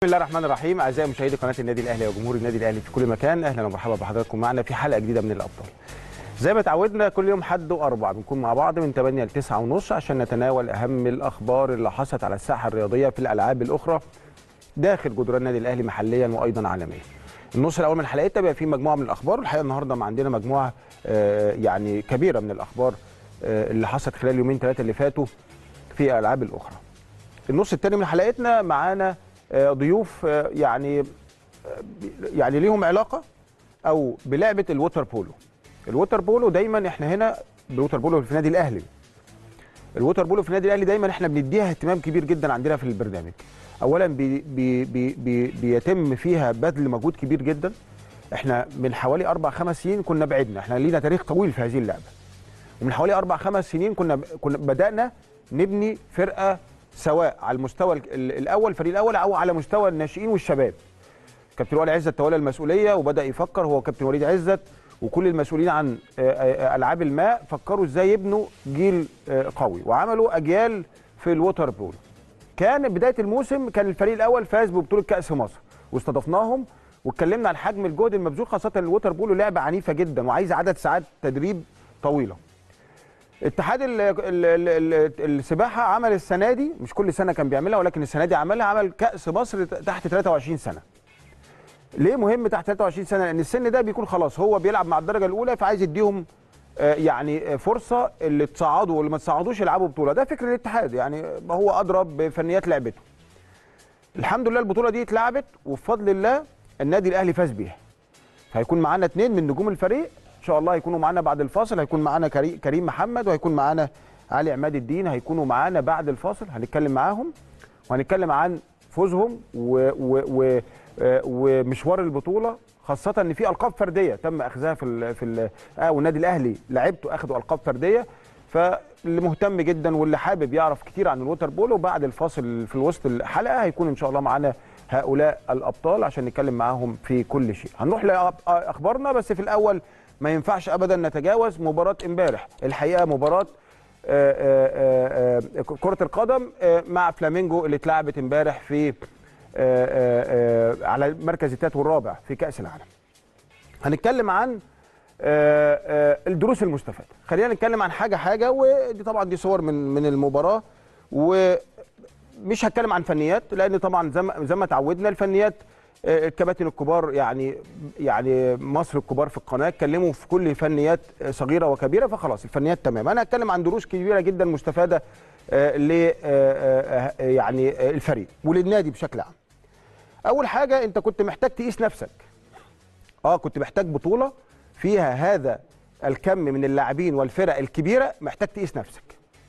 بسم الله الرحمن الرحيم اعزائي مشاهدي قناه النادي الاهلي وجمهور النادي الاهلي في كل مكان اهلا ومرحبا بحضراتكم معنا في حلقه جديده من الابطال زي ما اتعودنا كل يوم حد واربع بنكون مع بعض من 8 ل 9 ونص عشان نتناول اهم الاخبار اللي حصلت على الساحه الرياضيه في الالعاب الاخرى داخل جدران النادي الاهلي محليا وايضا عالميا النص الاول من حلقتنا بيبقى فيه مجموعه من الاخبار والحقيقه النهارده ما عندنا مجموعه آه، يعني كبيره من الاخبار آه، اللي حصلت خلال اليومين ثلاثه اللي فاتوا في الالعاب الاخرى النص الثاني من حلقتنا معانا آه، ضيوف آه، يعني آه، يعني ليهم علاقه او بلعبه الووتر بولو الووتر بولو دايما احنا هنا بالووتر بولو في النادي الاهلي الووتر بولو في النادي الاهلي دايما احنا بنديها اهتمام كبير جدا عندنا في البرنامج اولا بي بي بي بي بيتم فيها بذل مجهود كبير جدا احنا من حوالي اربع خمس سنين كنا بعدنا احنا لينا تاريخ طويل في هذه اللعبه ومن حوالي اربع خمس سنين كنا كنا بدانا نبني فرقه سواء على المستوى ال- ال- الاول الفريق الاول او على مستوى الناشئين والشباب كابتن وليد عزت تولى المسؤوليه وبدا يفكر هو كابتن وليد عزت وكل المسؤولين عن آه، آه، العاب الماء فكروا ازاي يبنوا جيل آه، قوي وعملوا اجيال في الووتر بول كان بدايه الموسم كان الفريق الاول فاز ببطوله كاس مصر واستضفناهم واتكلمنا عن حجم الجهد المبذول خاصه الووتر بول لعبه عنيفه جدا وعايزه عدد ساعات تدريب طويله اتحاد ال ال ال ال السباحه عمل السنه دي مش كل سنه كان بيعملها ولكن السنه دي عملها عمل كاس مصر تحت 23 سنه ليه مهم تحت 23 سنه لان السن ده بيكون خلاص هو بيلعب مع الدرجه الاولى فعايز يديهم آه، يعني آه، فرصه اللي تصعدوا واللي ما تصعدوش يلعبوا بطوله ده فكر الاتحاد يعني هو اضرب بفنيات لعبته الحمد لله البطوله دي اتلعبت وبفضل الله النادي الاهلي فاز بيها هيكون معانا اثنين من نجوم الفريق ان شاء الله هيكونوا معانا بعد الفاصل هيكون معانا كري- كريم محمد وهيكون معانا علي عماد الدين هيكونوا معانا بعد الفاصل هنتكلم معاهم وهنتكلم عن فوزهم و و و آه، ومشوار البطوله خاصه ان في القاب فرديه تم اخذها في ال في ال اه والنادي الاهلي لعبته اخذوا القاب فرديه فاللي مهتم جدا واللي حابب يعرف كتير عن الووتر بولو بعد الفاصل في وسط الحلقه هيكون ان شاء الله معانا هؤلاء الابطال عشان نتكلم معاهم في كل شيء هنروح لاخبارنا بس في الاول ما ينفعش ابدا نتجاوز مباراه امبارح الحقيقه مباراه آه، آه، آه، كره القدم آه، مع فلامينجو اللي اتلعبت امبارح في آه، آه، آه، على المركز الثالث والرابع في كاس العالم هنتكلم عن آه، آه، الدروس المستفاده خلينا نتكلم عن حاجه حاجه ودي طبعا دي صور من من المباراه ومش هتكلم عن فنيات لان طبعا زي ما زي ما اتعودنا الفنيات آه، الكباتن الكبار يعني يعني مصر الكبار في القناه اتكلموا في كل فنيات آه، صغيره وكبيره فخلاص الفنيات تمام انا هتكلم عن دروس كبيره جدا مستفاده آه، ل آه، آه، آه، يعني آه، الفريق وللنادي بشكل عام اول حاجه انت كنت محتاج تقيس نفسك اه كنت محتاج بطوله فيها هذا الكم من اللاعبين والفرق الكبيره محتاج تقيس نفسك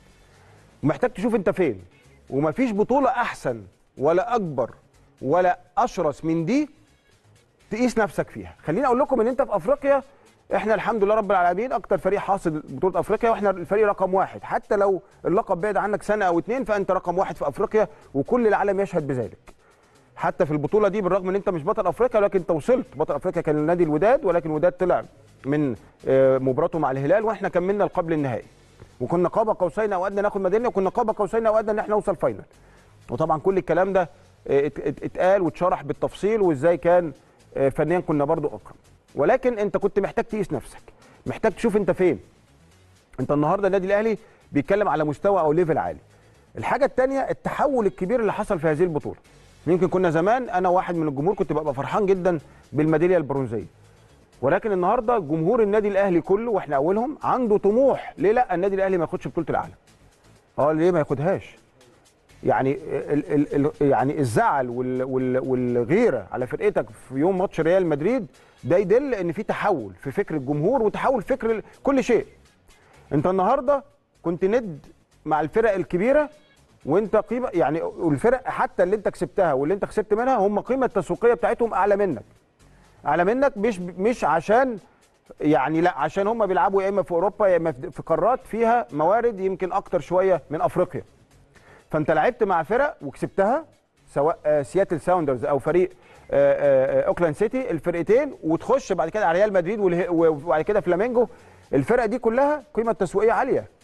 ومحتاج تشوف انت فين ومفيش بطوله احسن ولا اكبر ولا اشرس من دي تقيس نفسك فيها خليني اقول لكم ان انت في افريقيا احنا الحمد لله رب العالمين اكتر فريق حاصل بطوله افريقيا واحنا الفريق رقم واحد حتى لو اللقب بعد عنك سنه او اتنين فانت رقم واحد في افريقيا وكل العالم يشهد بذلك حتى في البطوله دي بالرغم ان انت مش بطل افريقيا ولكن انت وصلت بطل افريقيا كان النادي الوداد ولكن الوداد طلع من آه، مباراته مع الهلال واحنا كملنا القبل النهائي وكنا قاب قوسين او ادنى ناخد ميداليه وكنا قاب قوسين او ادنى ان احنا نوصل فاينل وطبعا كل الكلام ده آه، ات- ات- اتقال واتشرح بالتفصيل وازاي كان آه، فنيا كنا برضو اقرب ولكن انت كنت محتاج تقيس نفسك محتاج تشوف انت فين انت النهارده النادي الاهلي بيتكلم على مستوى او ليفل عالي الحاجه الثانيه التحول الكبير اللي حصل في هذه البطوله يمكن كنا زمان انا واحد من الجمهور كنت ببقى فرحان جدا بالميداليه البرونزيه ولكن النهارده جمهور النادي الاهلي كله واحنا اولهم عنده طموح ليه لا النادي الاهلي ما ياخدش بطوله العالم اه ليه ما ياخدهاش يعني ال ال ال يعني الزعل وال وال والغيره على فرقتك في يوم ماتش ريال مدريد ده يدل ان في تحول في فكر الجمهور وتحول في فكر ال- كل شيء انت النهارده كنت ند مع الفرق الكبيره وانت قيمه يعني والفرق حتى اللي انت كسبتها واللي انت خسرت منها هم قيمه التسويقيه بتاعتهم اعلى منك اعلى منك مش مش عشان يعني لا عشان هم بيلعبوا يا اما في اوروبا يا اما في في قارات فيها موارد يمكن اكتر شويه من افريقيا فانت لعبت مع فرق وكسبتها سواء آه، سياتل ساوندرز او فريق آه، آه، آه، اوكلاند سيتي الفرقتين وتخش بعد كده على ريال مدريد والهي- وبعد كده فلامينجو الفرق دي كلها قيمه تسويقيه عاليه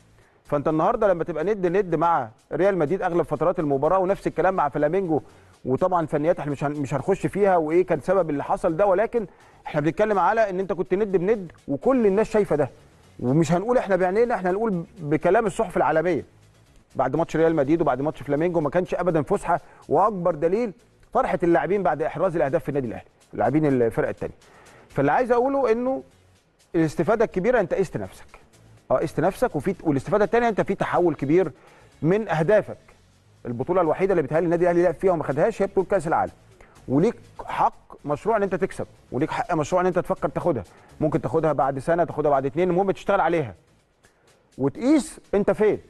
فانت النهارده لما تبقى ند ند مع ريال مدريد اغلب فترات المباراه ونفس الكلام مع فلامينجو وطبعا فنيات احنا مش هن- مش هنخش فيها وايه كان سبب اللي حصل ده ولكن احنا بنتكلم على ان انت كنت ند بند وكل الناس شايفه ده ومش هنقول احنا بعينينا احنا هنقول بكلام الصحف العالميه بعد ماتش ريال مدريد وبعد ماتش فلامينجو ما كانش ابدا فسحه واكبر دليل فرحه اللاعبين بعد احراز الاهداف في النادي الاهلي لاعبين الفرقه الثانيه فاللي عايز اقوله انه الاستفاده الكبيره انت قست نفسك اه قست نفسك وفي والاستفاده الثانيه انت في تحول كبير من اهدافك البطوله الوحيده اللي بيتهيألي النادي الاهلي لعب فيها وما خدهاش هي بطوله كاس العالم وليك حق مشروع ان انت تكسب وليك حق مشروع ان انت تفكر تاخدها ممكن تاخدها بعد سنه تاخدها بعد اتنين المهم تشتغل عليها وتقيس انت فين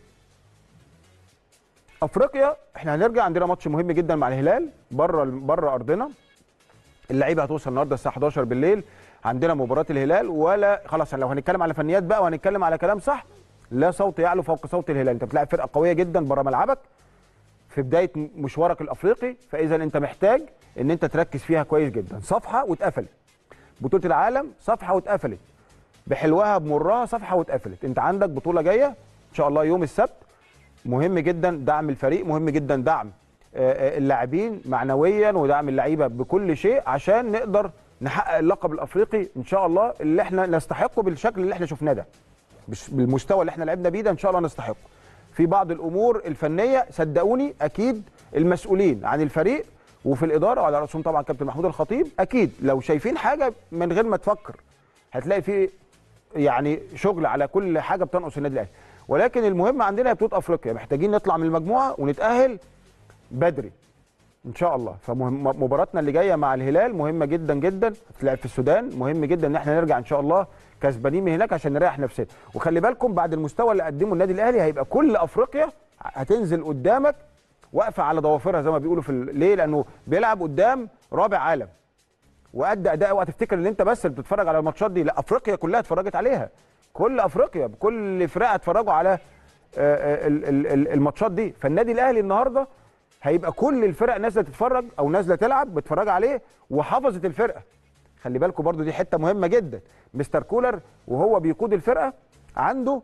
افريقيا احنا هنرجع عندنا ماتش مهم جدا مع الهلال بره بره ارضنا اللعيبه هتوصل النهارده الساعه 11 بالليل عندنا مباراه الهلال ولا خلاص لو هنتكلم على فنيات بقى وهنتكلم على كلام صح لا صوت يعلو فوق صوت الهلال انت بتلاعب فرقه قويه جدا بره ملعبك في بدايه مشوارك الافريقي فاذا انت محتاج ان انت تركز فيها كويس جدا صفحه واتقفلت بطوله العالم صفحه واتقفلت بحلوها بمرها صفحه واتقفلت انت عندك بطوله جايه ان شاء الله يوم السبت مهم جدا دعم الفريق مهم جدا دعم آه، آه، اللاعبين معنويا ودعم اللعيبه بكل شيء عشان نقدر نحقق اللقب الافريقي ان شاء الله اللي احنا نستحقه بالشكل اللي احنا شفناه ده مش بالمستوى اللي احنا لعبنا بيه ده ان شاء الله نستحقه في بعض الامور الفنيه صدقوني اكيد المسؤولين عن الفريق وفي الاداره وعلى راسهم طبعا كابتن محمود الخطيب اكيد لو شايفين حاجه من غير ما تفكر هتلاقي في يعني شغل على كل حاجه بتنقص النادي الاهلي ولكن المهم عندنا هي بطوله افريقيا محتاجين نطلع من المجموعه ونتاهل بدري ان شاء الله فمباراتنا اللي جايه مع الهلال مهمه جدا جدا هتلعب في السودان مهم جدا ان احنا نرجع ان شاء الله كسبانين من هناك عشان نريح نفسنا وخلي بالكم بعد المستوى اللي قدمه النادي الاهلي هيبقى كل افريقيا هتنزل قدامك واقفه على ضوافرها زي ما بيقولوا في ال- ليه لانه بيلعب قدام رابع عالم وادى اداء اوعى تفتكر ان انت بس اللي بتتفرج على الماتشات دي لا افريقيا كلها اتفرجت عليها كل افريقيا بكل فرقه اتفرجوا على آه، آه، ال- ال- ال- الماتشات دي فالنادي الاهلي النهارده هيبقى كل الفرق نازله تتفرج او نازله تلعب بتتفرج عليه وحفظت الفرقه خلي بالكم برضو دي حته مهمه جدا مستر كولر وهو بيقود الفرقه عنده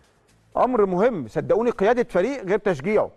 امر مهم صدقوني قياده فريق غير تشجيعه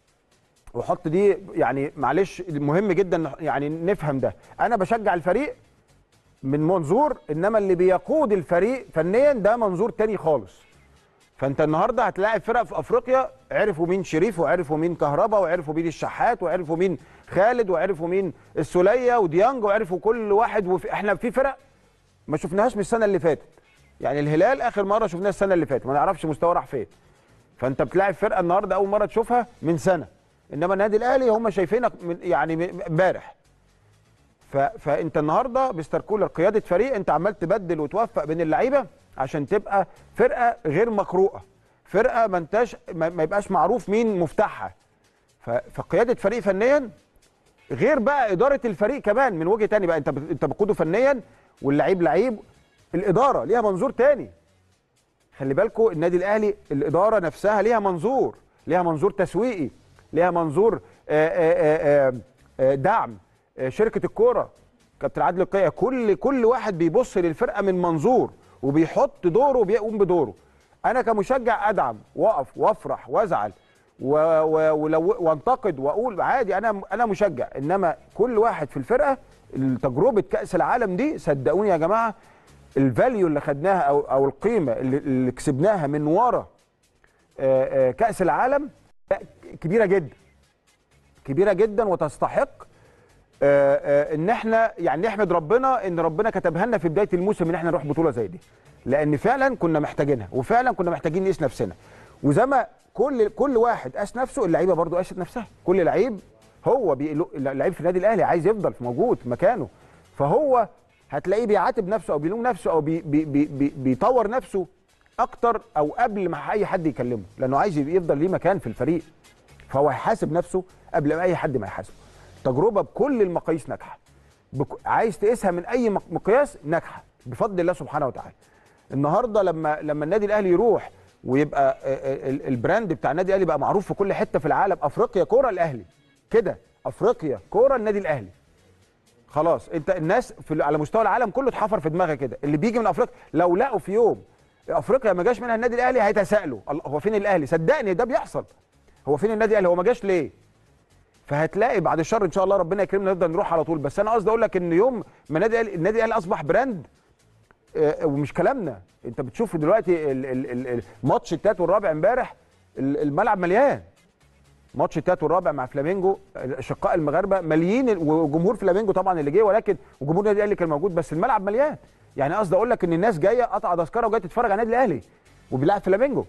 وحط دي يعني معلش مهم جدا يعني نفهم ده انا بشجع الفريق من منظور انما اللي بيقود الفريق فنيا ده منظور تاني خالص فانت النهارده هتلاعب فرق في افريقيا عرفوا مين شريف وعرفوا مين كهربا وعرفوا مين الشحات وعرفوا مين خالد وعرفوا مين السوليه وديانج وعرفوا كل واحد وفي احنا في فرق ما شفناهاش من السنه اللي فاتت يعني الهلال اخر مره شفناها السنه اللي فاتت ما نعرفش مستواه راح فين فانت بتلاعب فرقه النهارده اول مره تشوفها من سنه انما النادي الاهلي هم شايفينك من يعني من- امبارح ف... فانت النهارده مستر كولر قياده فريق انت عمال تبدل وتوفق بين اللعيبه عشان تبقى فرقه غير مقروءه فرقه ما انتش ما ما يبقاش معروف مين مفتاحها ف... فقياده فريق فنيا غير بقى اداره الفريق كمان من وجه تاني بقى انت ب... انت بتقوده فنيا واللعيب لعيب الاداره ليها منظور تاني خلي بالكم النادي الاهلي الاداره نفسها ليها منظور ليها منظور تسويقي ليها منظور آه، آه، آه، آه، دعم آه، شركه الكوره كابتن عادل القيع كل كل واحد بيبص للفرقه من منظور وبيحط دوره وبيقوم بدوره انا كمشجع ادعم واقف وافرح وازعل و- و- ولو وانتقد واقول عادي انا انا مشجع انما كل واحد في الفرقه تجربه كاس العالم دي صدقوني يا جماعه الفاليو اللي خدناها او او القيمه اللي, اللي كسبناها من ورا آه، آه، كاس العالم لا، كبيره جدا كبيره جدا وتستحق آه، آه، ان احنا يعني نحمد ربنا ان ربنا كتبها لنا في بدايه الموسم ان احنا نروح بطوله زي دي لان فعلا كنا محتاجينها وفعلا كنا محتاجين نقيس نفسنا وزي ما كل كل واحد قاس نفسه اللعيبه برضو قاست نفسها كل لعيب هو بي... اللعيب في النادي الاهلي عايز يفضل في موجود في مكانه فهو هتلاقيه بيعاتب نفسه او بيلوم نفسه او بي... بي... بي... بي... بيطور نفسه اكتر او قبل ما اي حد يكلمه لانه عايز يفضل ليه مكان في الفريق فهو هيحاسب نفسه قبل ما اي حد ما يحاسبه تجربه بكل المقاييس ناجحه بك... عايز تقيسها من اي مق- مقياس ناجحه بفضل الله سبحانه وتعالى النهارده لما لما النادي الاهلي يروح ويبقى آه، ال- البراند بتاع النادي الاهلي بقى معروف في كل حته في العالم افريقيا كوره الاهلي كده افريقيا كوره النادي الاهلي خلاص انت الناس في على مستوى العالم كله اتحفر في دماغها كده اللي بيجي من افريقيا لو لقوا في يوم افريقيا ما جاش منها النادي الاهلي هيتساءلوا الله هو فين الاهلي صدقني ده بيحصل هو فين النادي الاهلي هو ما جاش ليه فهتلاقي بعد الشر ان شاء الله ربنا يكرمنا نفضل نروح على طول بس انا قصدي اقول لك ان يوم ما النادي الأهلي- النادي الاهلي اصبح براند آه، ومش كلامنا انت بتشوف دلوقتي ال- ال- ال- الماتش التالت والرابع امبارح ال- الملعب مليان ماتش التالت والرابع مع فلامينجو الاشقاء المغاربه مليين وجمهور فلامينجو طبعا اللي جه ولكن وجمهور النادي الاهلي كان موجود بس الملعب مليان يعني قصدي اقول لك ان الناس جايه قطع تذكره وجايه تتفرج على النادي الاهلي وبيلعب فلامينجو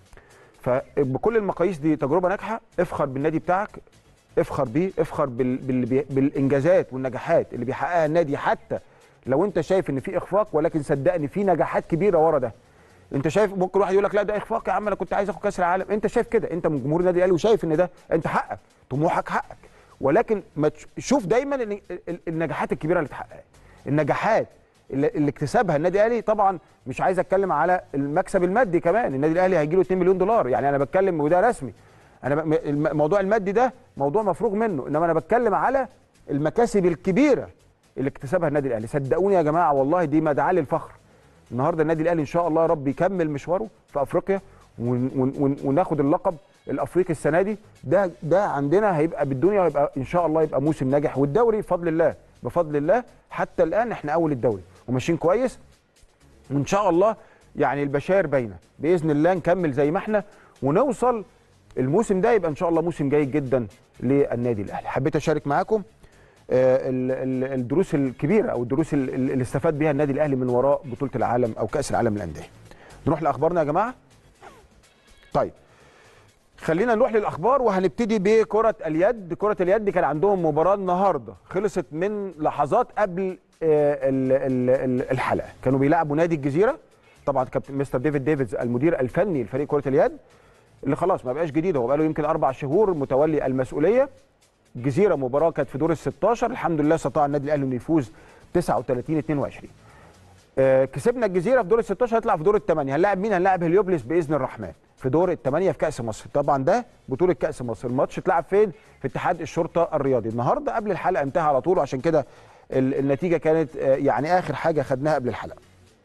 فبكل المقاييس دي تجربه ناجحه افخر بالنادي بتاعك افخر بيه افخر بال... بال... بي- بالانجازات والنجاحات اللي بيحققها النادي حتى لو انت شايف ان في اخفاق ولكن صدقني في نجاحات كبيره ورا ده انت شايف ممكن واحد يقول لك لا ده اخفاق يا عم انا كنت عايز اخد كاس العالم انت شايف كده انت من جمهور النادي الاهلي وشايف ان ده انت حقك طموحك حقك ولكن ما تش- شوف دايما ان ال- ال- النجاحات الكبيره اللي اتحققت النجاحات اللي, اللي اكتسبها النادي الاهلي طبعا مش عايز اتكلم على المكسب المادي كمان النادي الاهلي هيجي له 2 مليون دولار يعني انا بتكلم وده رسمي انا ب- الم- الموضوع المادي ده موضوع مفروغ منه انما انا بتكلم على المكاسب الكبيره اللي اكتسبها النادي الاهلي صدقوني يا جماعه والله دي مدعاه للفخر النهارده النادي الاهلي ان شاء الله يا رب يكمل مشواره في افريقيا ون ون ون وناخد اللقب الافريقي السنه دي ده ده عندنا هيبقى بالدنيا ويبقى ان شاء الله يبقى موسم ناجح والدوري بفضل الله بفضل الله حتى الان احنا اول الدوري وماشيين كويس وان شاء الله يعني البشائر باينه باذن الله نكمل زي ما احنا ونوصل الموسم ده يبقى ان شاء الله موسم جيد جدا للنادي الاهلي حبيت اشارك معاكم آه، ال- ال- الدروس الكبيره او الدروس ال- ال- اللي استفاد بيها النادي الاهلي من وراء بطوله العالم او كاس العالم للانديه نروح لاخبارنا يا جماعه طيب خلينا نروح للاخبار وهنبتدي بكره اليد كره اليد كان عندهم مباراه النهارده خلصت من لحظات قبل آه، ال- ال- ال- الحلقه كانوا بيلعبوا نادي الجزيره طبعا كابتن مستر ديفيد ديفيدز المدير الفني لفريق كره اليد اللي خلاص ما بقاش جديد هو بقاله يمكن اربع شهور متولي المسؤوليه الجزيره مباراه كانت في دور ال 16 الحمد لله استطاع النادي الاهلي انه يفوز 39 22 آه، كسبنا الجزيره في دور ال 16 هيطلع في دور الثمانيه هنلاعب مين هنلاعب هليوبلس باذن الرحمن في دور الثمانيه في كاس مصر طبعا ده بطوله كاس مصر الماتش اتلعب فين في اتحاد الشرطه الرياضي النهارده قبل الحلقه انتهى على طول وعشان كده ال- النتيجه كانت آه، يعني اخر حاجه خدناها قبل الحلقه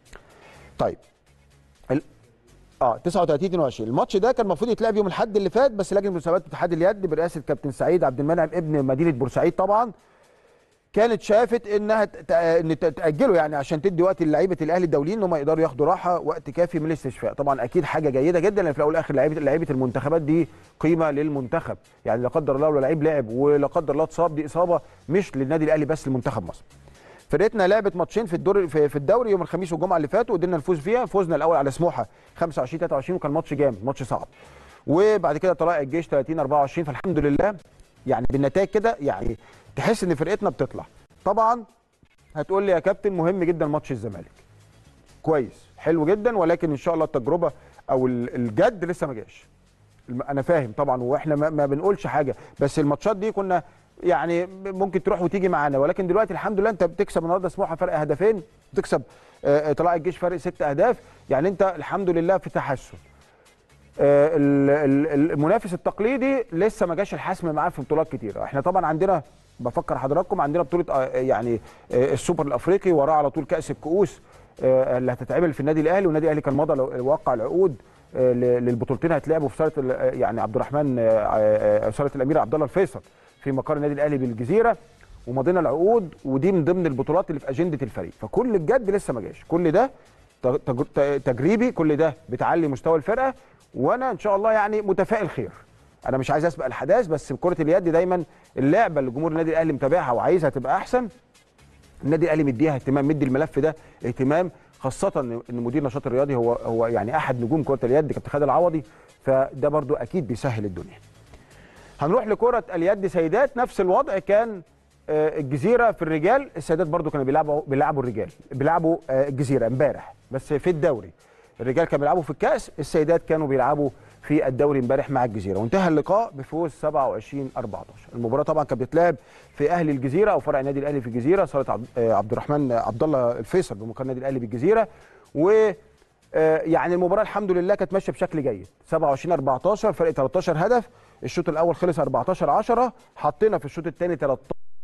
طيب ال... اه 39 22 الماتش ده كان المفروض يتلعب يوم الاحد اللي فات بس لجنه مسابقات اتحاد اليد برئاسه كابتن سعيد عبد المنعم ابن مدينه بورسعيد طبعا كانت شافت انها ت- ت- ان ت- تاجله يعني عشان تدي وقت للعيبه الاهلي الدوليين ان هم يقدروا ياخدوا راحه وقت كافي من الاستشفاء طبعا اكيد حاجه جيده جدا لان في الاول والاخر لعيبه لعيبه المنتخبات دي قيمه للمنتخب يعني لا قدر الله لو لعيب لعب ولا قدر الله اتصاب دي اصابه مش للنادي الاهلي بس لمنتخب مصر فرقتنا لعبت ماتشين في الدور في, في الدوري يوم الخميس والجمعه اللي فاتوا وقدرنا نفوز فيها فوزنا الاول على سموحه 25 23 وكان ماتش جامد ماتش صعب وبعد كده طلائع الجيش 30 24 فالحمد لله يعني بالنتائج كده يعني تحس ان فرقتنا بتطلع طبعا هتقول لي يا كابتن مهم جدا ماتش الزمالك كويس حلو جدا ولكن ان شاء الله التجربه او ال- الجد لسه ما جاش الم- انا فاهم طبعا واحنا ما, ما بنقولش حاجه بس الماتشات دي كنا يعني ممكن تروح وتيجي معانا ولكن دلوقتي الحمد لله انت بتكسب النهارده سموحه فرق هدفين بتكسب آه، طلائع الجيش فرق ست اهداف يعني انت الحمد لله في تحسن آه، ال- ال- المنافس التقليدي لسه ما جاش الحسم معاه في بطولات كتيره احنا طبعا عندنا بفكر حضراتكم عندنا بطوله آه، يعني آه، السوبر الافريقي وراه على طول كاس الكؤوس آه، اللي هتتعمل في النادي الاهلي والنادي الاهلي كان مضى لو- وقع العقود آه، ل- للبطولتين هيتلعبوا في صاله ال- آه، يعني عبد الرحمن آه، آه، صاله الامير عبد الله الفيصل في مقر النادي الاهلي بالجزيره ومضينا العقود ودي من ضمن البطولات اللي في اجنده الفريق فكل الجد لسه ما جاش كل ده تج- تج- تجريبي كل ده بتعلي مستوى الفرقه وانا ان شاء الله يعني متفائل خير انا مش عايز اسبق الاحداث بس كره اليد دايما اللعبه اللي جمهور النادي الاهلي متابعها وعايزها تبقى احسن النادي الاهلي مديها اهتمام مدي الملف ده اهتمام خاصه ان إن مدير النشاط الرياضي هو هو يعني احد نجوم كره اليد كابتن خالد العوضي فده برضو اكيد بيسهل الدنيا هنروح لكره اليد سيدات نفس الوضع كان آه، الجزيره في الرجال السيدات برضو كانوا بيلعبوا بيلعبوا الرجال بيلعبوا آه، الجزيره امبارح بس في الدوري الرجال كانوا بيلعبوا في الكاس السيدات كانوا بيلعبوا في الدوري امبارح مع الجزيره وانتهى اللقاء بفوز 27 14 المباراه طبعا كانت بتلعب في اهلي الجزيره او فرع النادي الاهلي في الجزيره صاله عبد- آه، عبد الرحمن عبد الله الفيصل بمقر النادي الاهلي بالجزيره و آه، يعني المباراه الحمد لله كانت ماشيه بشكل جيد 27 14 فرق 13 هدف الشوط الاول خلص 14 10 حطينا في الشوط الثاني 13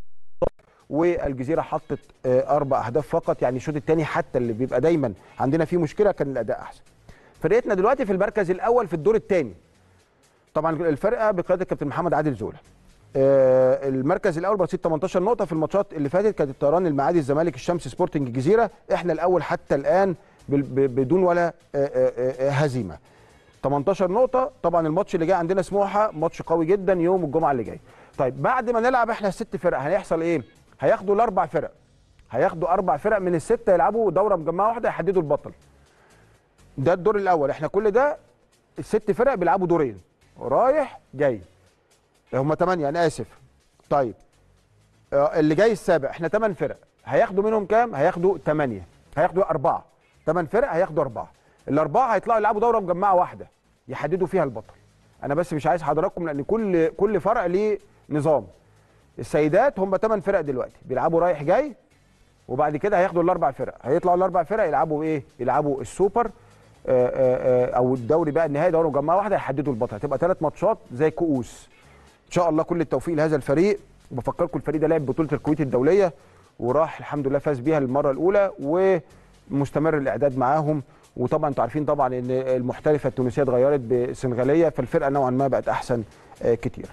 والجزيره حطت آه، اربع اهداف فقط يعني الشوط الثاني حتى اللي بيبقى دايما عندنا فيه مشكله كان الاداء احسن فرقتنا دلوقتي في المركز الاول في الدور الثاني طبعا الفرقه بقياده الكابتن محمد عادل زولا آه، المركز الاول برصيد 18 نقطه في الماتشات اللي فاتت كانت الطيران المعادي الزمالك الشمس سبورتنج الجزيره احنا الاول حتى الان بال- ب- بدون ولا آه، آه، آه، هزيمه 18 نقطه طبعا الماتش اللي جاي عندنا سموحه ماتش قوي جدا يوم الجمعه اللي جاي طيب بعد ما نلعب احنا الست فرق هيحصل ايه هياخدوا الاربع فرق هياخدوا اربع فرق من السته يلعبوا دوره مجمعه واحده يحددوا البطل ده الدور الاول احنا كل ده الست فرق بيلعبوا دورين رايح جاي هم ثمانية انا اسف طيب آه، اللي جاي السابع احنا ثمان فرق هياخدوا منهم كام هياخدوا ثمانية هياخدوا أربعة ثمان فرق هياخدوا أربعة الأربعة هيطلعوا يلعبوا دورة مجمعة واحدة يحددوا فيها البطل أنا بس مش عايز حضراتكم لأن كل كل فرع ليه نظام السيدات هم ثمان فرق دلوقتي بيلعبوا رايح جاي وبعد كده هياخدوا الاربع فرق هيطلعوا الاربع فرق يلعبوا ايه يلعبوا السوبر آه، آه، آه، او الدوري بقى النهائي دوره مجمعه واحده يحددوا البطل هتبقى ثلاث ماتشات زي كؤوس ان شاء الله كل التوفيق لهذا الفريق وبفكركم الفريق ده لعب بطوله الكويت الدوليه وراح الحمد لله فاز بيها المره الاولى ومستمر الاعداد معاهم وطبعا انتوا عارفين طبعا ان المحترفه التونسيه اتغيرت بسنغاليه فالفرقه نوعا ما بقت احسن آه، كتير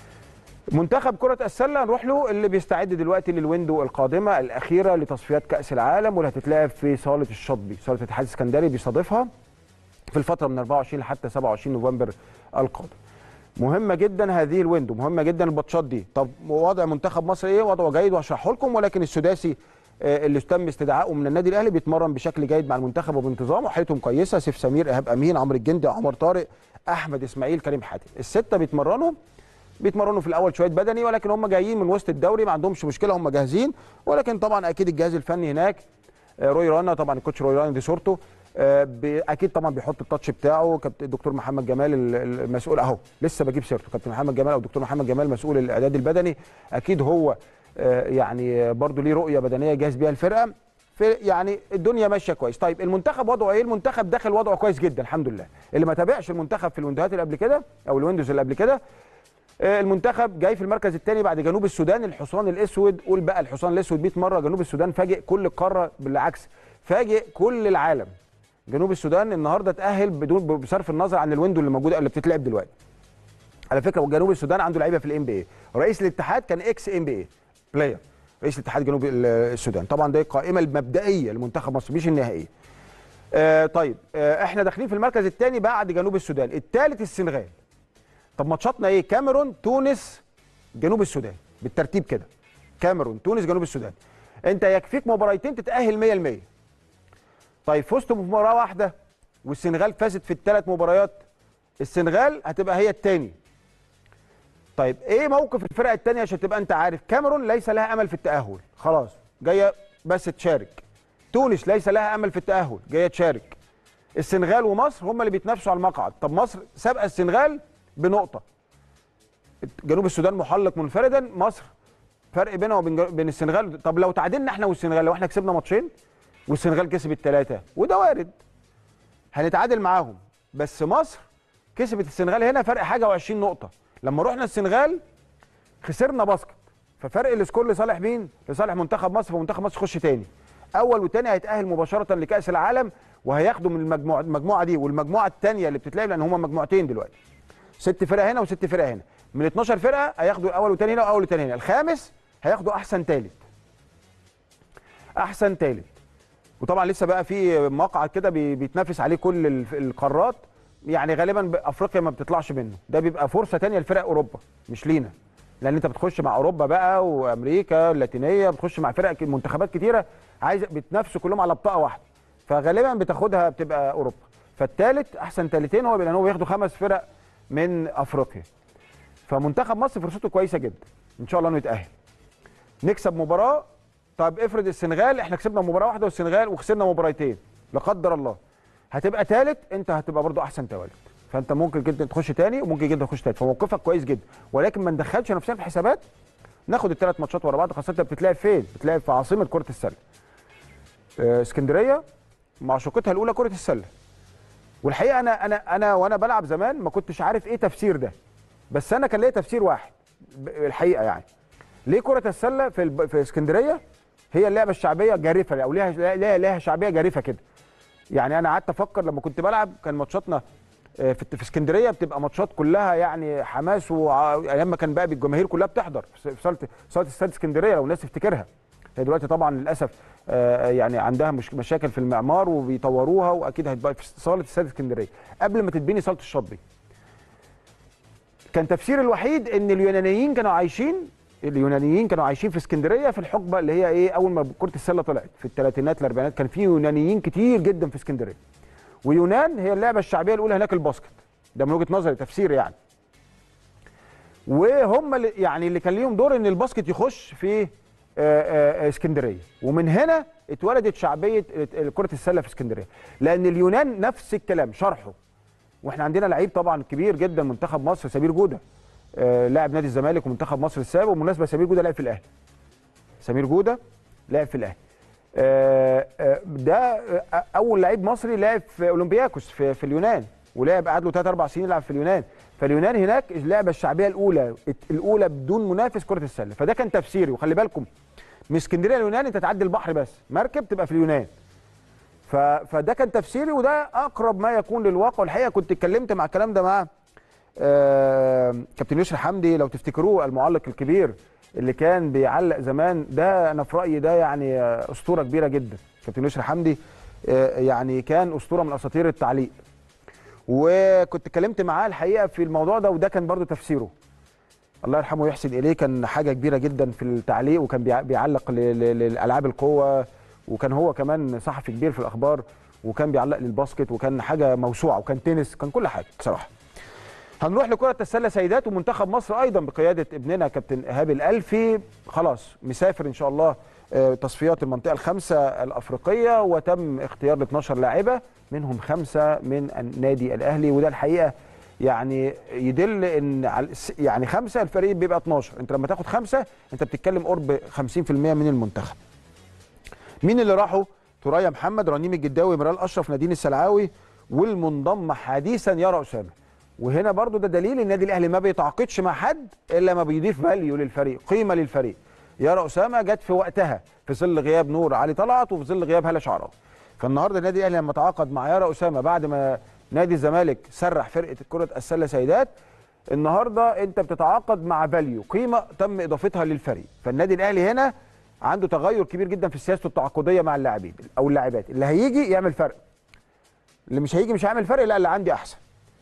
منتخب كرة السلة نروح له اللي بيستعد دلوقتي للويندو القادمة الأخيرة لتصفيات كأس العالم واللي هتتلعب في صالة الشاطبي، صالة الاتحاد السكندري بيستضيفها في الفترة من 24 لحتى 27 نوفمبر القادم. مهمة جدا هذه الويندو، مهمة جدا الماتشات دي، طب وضع منتخب مصر ايه؟ وضعه جيد وهشرحه لكم ولكن السداسي آه، اللي تم استدعائه من النادي الاهلي بيتمرن بشكل جيد مع المنتخب وبانتظام وحالتهم كويسه سيف سمير ايهاب امين عمرو الجندي عمر طارق احمد اسماعيل كريم حاتم السته بيتمرنوا بيتمرنوا في الاول شويه بدني ولكن هم جايين من وسط الدوري ما عندهمش مشكله هم جاهزين ولكن طبعا اكيد الجهاز الفني هناك آه، روي رانا طبعا الكوتش روي رانا دي صورته آه، بي- اكيد طبعا بيحط التاتش بتاعه كابتن الدكتور محمد جمال ال- ال- المسؤول اهو لسه بجيب سيرته كابتن محمد جمال او الدكتور محمد جمال مسؤول الاعداد البدني اكيد هو آه، يعني برضو ليه رؤيه بدنيه جاهز بيها الفرقه في يعني الدنيا ماشيه كويس طيب المنتخب وضعه ايه المنتخب داخل وضعه كويس جدا الحمد لله اللي ما تابعش المنتخب في الويندوهات اللي قبل كده او الويندوز اللي قبل كده آه، المنتخب جاي في المركز الثاني بعد جنوب السودان الحصان الاسود قول بقى الحصان الاسود 100 مره جنوب السودان فاجئ كل القاره بالعكس فاجئ كل العالم جنوب السودان النهارده تاهل بدون بصرف النظر عن الويندو اللي موجوده اللي بتتلعب دلوقتي على فكره جنوب السودان عنده لعيبه في الام بي اي رئيس الاتحاد كان اكس ام بي اي بلاير رئيس الاتحاد جنوب ال- السودان طبعا دي القائمه المبدئيه لمنتخب مصر مش النهائيه آه طيب آه احنا داخلين في المركز الثاني بعد جنوب السودان الثالث السنغال طب ماتشاتنا ايه كاميرون تونس جنوب السودان بالترتيب كده كاميرون تونس جنوب السودان انت يكفيك مباراتين تتاهل 100% طيب فزت بمباراه واحده والسنغال فازت في الثلاث مباريات السنغال هتبقى هي الثاني طيب ايه موقف الفرقه الثانيه عشان تبقى انت عارف كاميرون ليس لها امل في التاهل خلاص جايه بس تشارك تونس ليس لها امل في التاهل جايه تشارك السنغال ومصر هم اللي بيتنافسوا على المقعد طب مصر سابقه السنغال بنقطه جنوب السودان محلق منفردا مصر فرق بينها وبين جن- بين السنغال طب لو تعادلنا احنا والسنغال لو احنا كسبنا ماتشين والسنغال كسبت ثلاثه وده وارد هنتعادل معاهم بس مصر كسبت السنغال هنا فرق حاجه و20 نقطه لما رحنا السنغال خسرنا باسكت ففرق السكور لصالح مين لصالح منتخب مصر فمنتخب مصر يخش تاني اول وتاني هيتاهل مباشره لكاس العالم وهياخدوا من المجموعه المجموعه دي والمجموعه الثانيه اللي بتتلعب لان هما مجموعتين دلوقتي ست فرق هنا وست فرق هنا من 12 فرقه هياخدوا الاول والثاني هنا واول والثاني هنا الخامس هياخدوا احسن ثالث احسن ثالث وطبعا لسه بقى في مقعد كده بي- بيتنافس عليه كل ال- القارات يعني غالبا ب- افريقيا ما بتطلعش منه ده بيبقى فرصه تانية لفرق اوروبا مش لينا لان انت بتخش مع اوروبا بقى وامريكا اللاتينيه بتخش مع فرق ك- منتخبات كتيره عايزه بتنافسوا كلهم على بطاقه واحده فغالبا بتاخدها بتبقى اوروبا فالثالث احسن ثالثين هو لان هو بياخدوا خمس فرق من افريقيا فمنتخب مصر فرصته كويسه جدا ان شاء الله انه يتاهل نكسب مباراه طب افرض السنغال احنا كسبنا مباراه واحده والسنغال وخسرنا مباراتين لا قدر الله هتبقى ثالث انت هتبقى برضو احسن توالد فانت ممكن جدا تخش تاني وممكن جدا تخش تالت فموقفك كويس جدا ولكن ما ندخلش نفسنا في الحسابات ناخد الثلاث ماتشات ورا بعض خاصه انت بتتلعب فين؟ بتتلعب في عاصمه كره السله. آه، اسكندريه معشوقتها الاولى كره السله. والحقيقه انا انا انا وانا بلعب زمان ما كنتش عارف ايه تفسير ده. بس انا كان ليا تفسير واحد ب- الحقيقه يعني. ليه كره السله في الب... في اسكندريه هي اللعبه الشعبيه جارفه او ليها ليها, ليها شعبيه جارفه كده. يعني انا قعدت افكر لما كنت بلعب كان ماتشاتنا آه، في في اسكندريه بتبقى ماتشات كلها يعني حماس وايام ما كان بقى الجماهير كلها بتحضر في صاله صاله استاد اسكندريه لو الناس تفتكرها هي دلوقتي طبعا للاسف آه، يعني عندها مش مشاكل في المعمار وبيطوروها واكيد هتبقى في صاله استاد اسكندريه قبل ما تتبني صاله الشاطبي كان تفسير الوحيد ان اليونانيين كانوا عايشين اليونانيين كانوا عايشين في اسكندريه في الحقبه اللي هي ايه اول ما كره السله طلعت في الثلاثينات الاربعينات كان في يونانيين كتير جدا في اسكندريه ويونان هي اللعبه الشعبيه الاولى هناك الباسكت ده من وجهه نظري تفسير يعني وهم اللي يعني اللي كان ليهم دور ان الباسكت يخش في آه، آه، اسكندريه ومن هنا اتولدت شعبيه كره السله في اسكندريه لان اليونان نفس الكلام شرحه واحنا عندنا لعيب طبعا كبير جدا منتخب مصر سمير جوده آه، لاعب نادي الزمالك ومنتخب مصر السابق وبالمناسبه سمير جوده لعب في الاهلي سمير جوده لعب في الاهلي آه، آه، ده آه، اول لعيب مصري لعب في اولمبياكوس في, في اليونان ولعب قعد له 3 4 سنين يلعب في اليونان فاليونان هناك اللعبه الشعبيه الاولى الاولى بدون منافس كره السله فده كان تفسيري وخلي بالكم من اسكندريه اليونان انت تعدي البحر بس مركب تبقى في اليونان ف... فده كان تفسيري وده اقرب ما يكون للواقع والحقيقه كنت اتكلمت مع الكلام ده مع آه... كابتن يسري حمدي لو تفتكروه المعلق الكبير اللي كان بيعلق زمان ده انا في رايي ده يعني آه، اسطوره كبيره جدا كابتن يسري حمدي آه، يعني كان اسطوره من اساطير التعليق وكنت اتكلمت معاه الحقيقه في الموضوع ده وده كان برضو تفسيره الله يرحمه ويحسن اليه كان حاجه كبيره جدا في التعليق وكان بيع- بيعلق ل- ل- للالعاب القوه وكان هو كمان صحفي كبير في الاخبار وكان بيعلق للباسكت وكان حاجه موسوعه وكان تنس كان كل حاجه بصراحه هنروح لكرة السلة سيدات ومنتخب مصر أيضا بقيادة ابننا كابتن إيهاب الألفي خلاص مسافر إن شاء الله آه، تصفيات المنطقة الخمسة الأفريقية وتم اختيار ل 12 لاعبة منهم خمسة من النادي الأهلي وده الحقيقة يعني يدل ان على الس- يعني خمسه الفريق بيبقى 12 انت لما تاخد خمسه انت بتتكلم قرب 50% من المنتخب مين اللي راحوا ثريا محمد رنيم الجداوي مرال اشرف نادين السلعاوي والمنضم حديثا يارا اسامه وهنا برضو ده دليل النادي الاهلي ما بيتعاقدش مع حد الا ما بيضيف فاليو للفريق قيمه للفريق يارا اسامه جت في وقتها في ظل غياب نور علي طلعت وفي ظل غياب هاله شعراوي فالنهارده النادي الاهلي لما تعاقد مع يارا اسامه بعد ما نادي الزمالك سرح فرقه كره السله سيدات النهارده انت بتتعاقد مع فاليو قيمه تم اضافتها للفريق فالنادي الاهلي هنا عنده تغير كبير جدا في سياسته التعاقديه مع اللاعبين او اللاعبات اللي هيجي يعمل فرق اللي مش هيجي مش هيعمل فرق لا اللي عندي احسن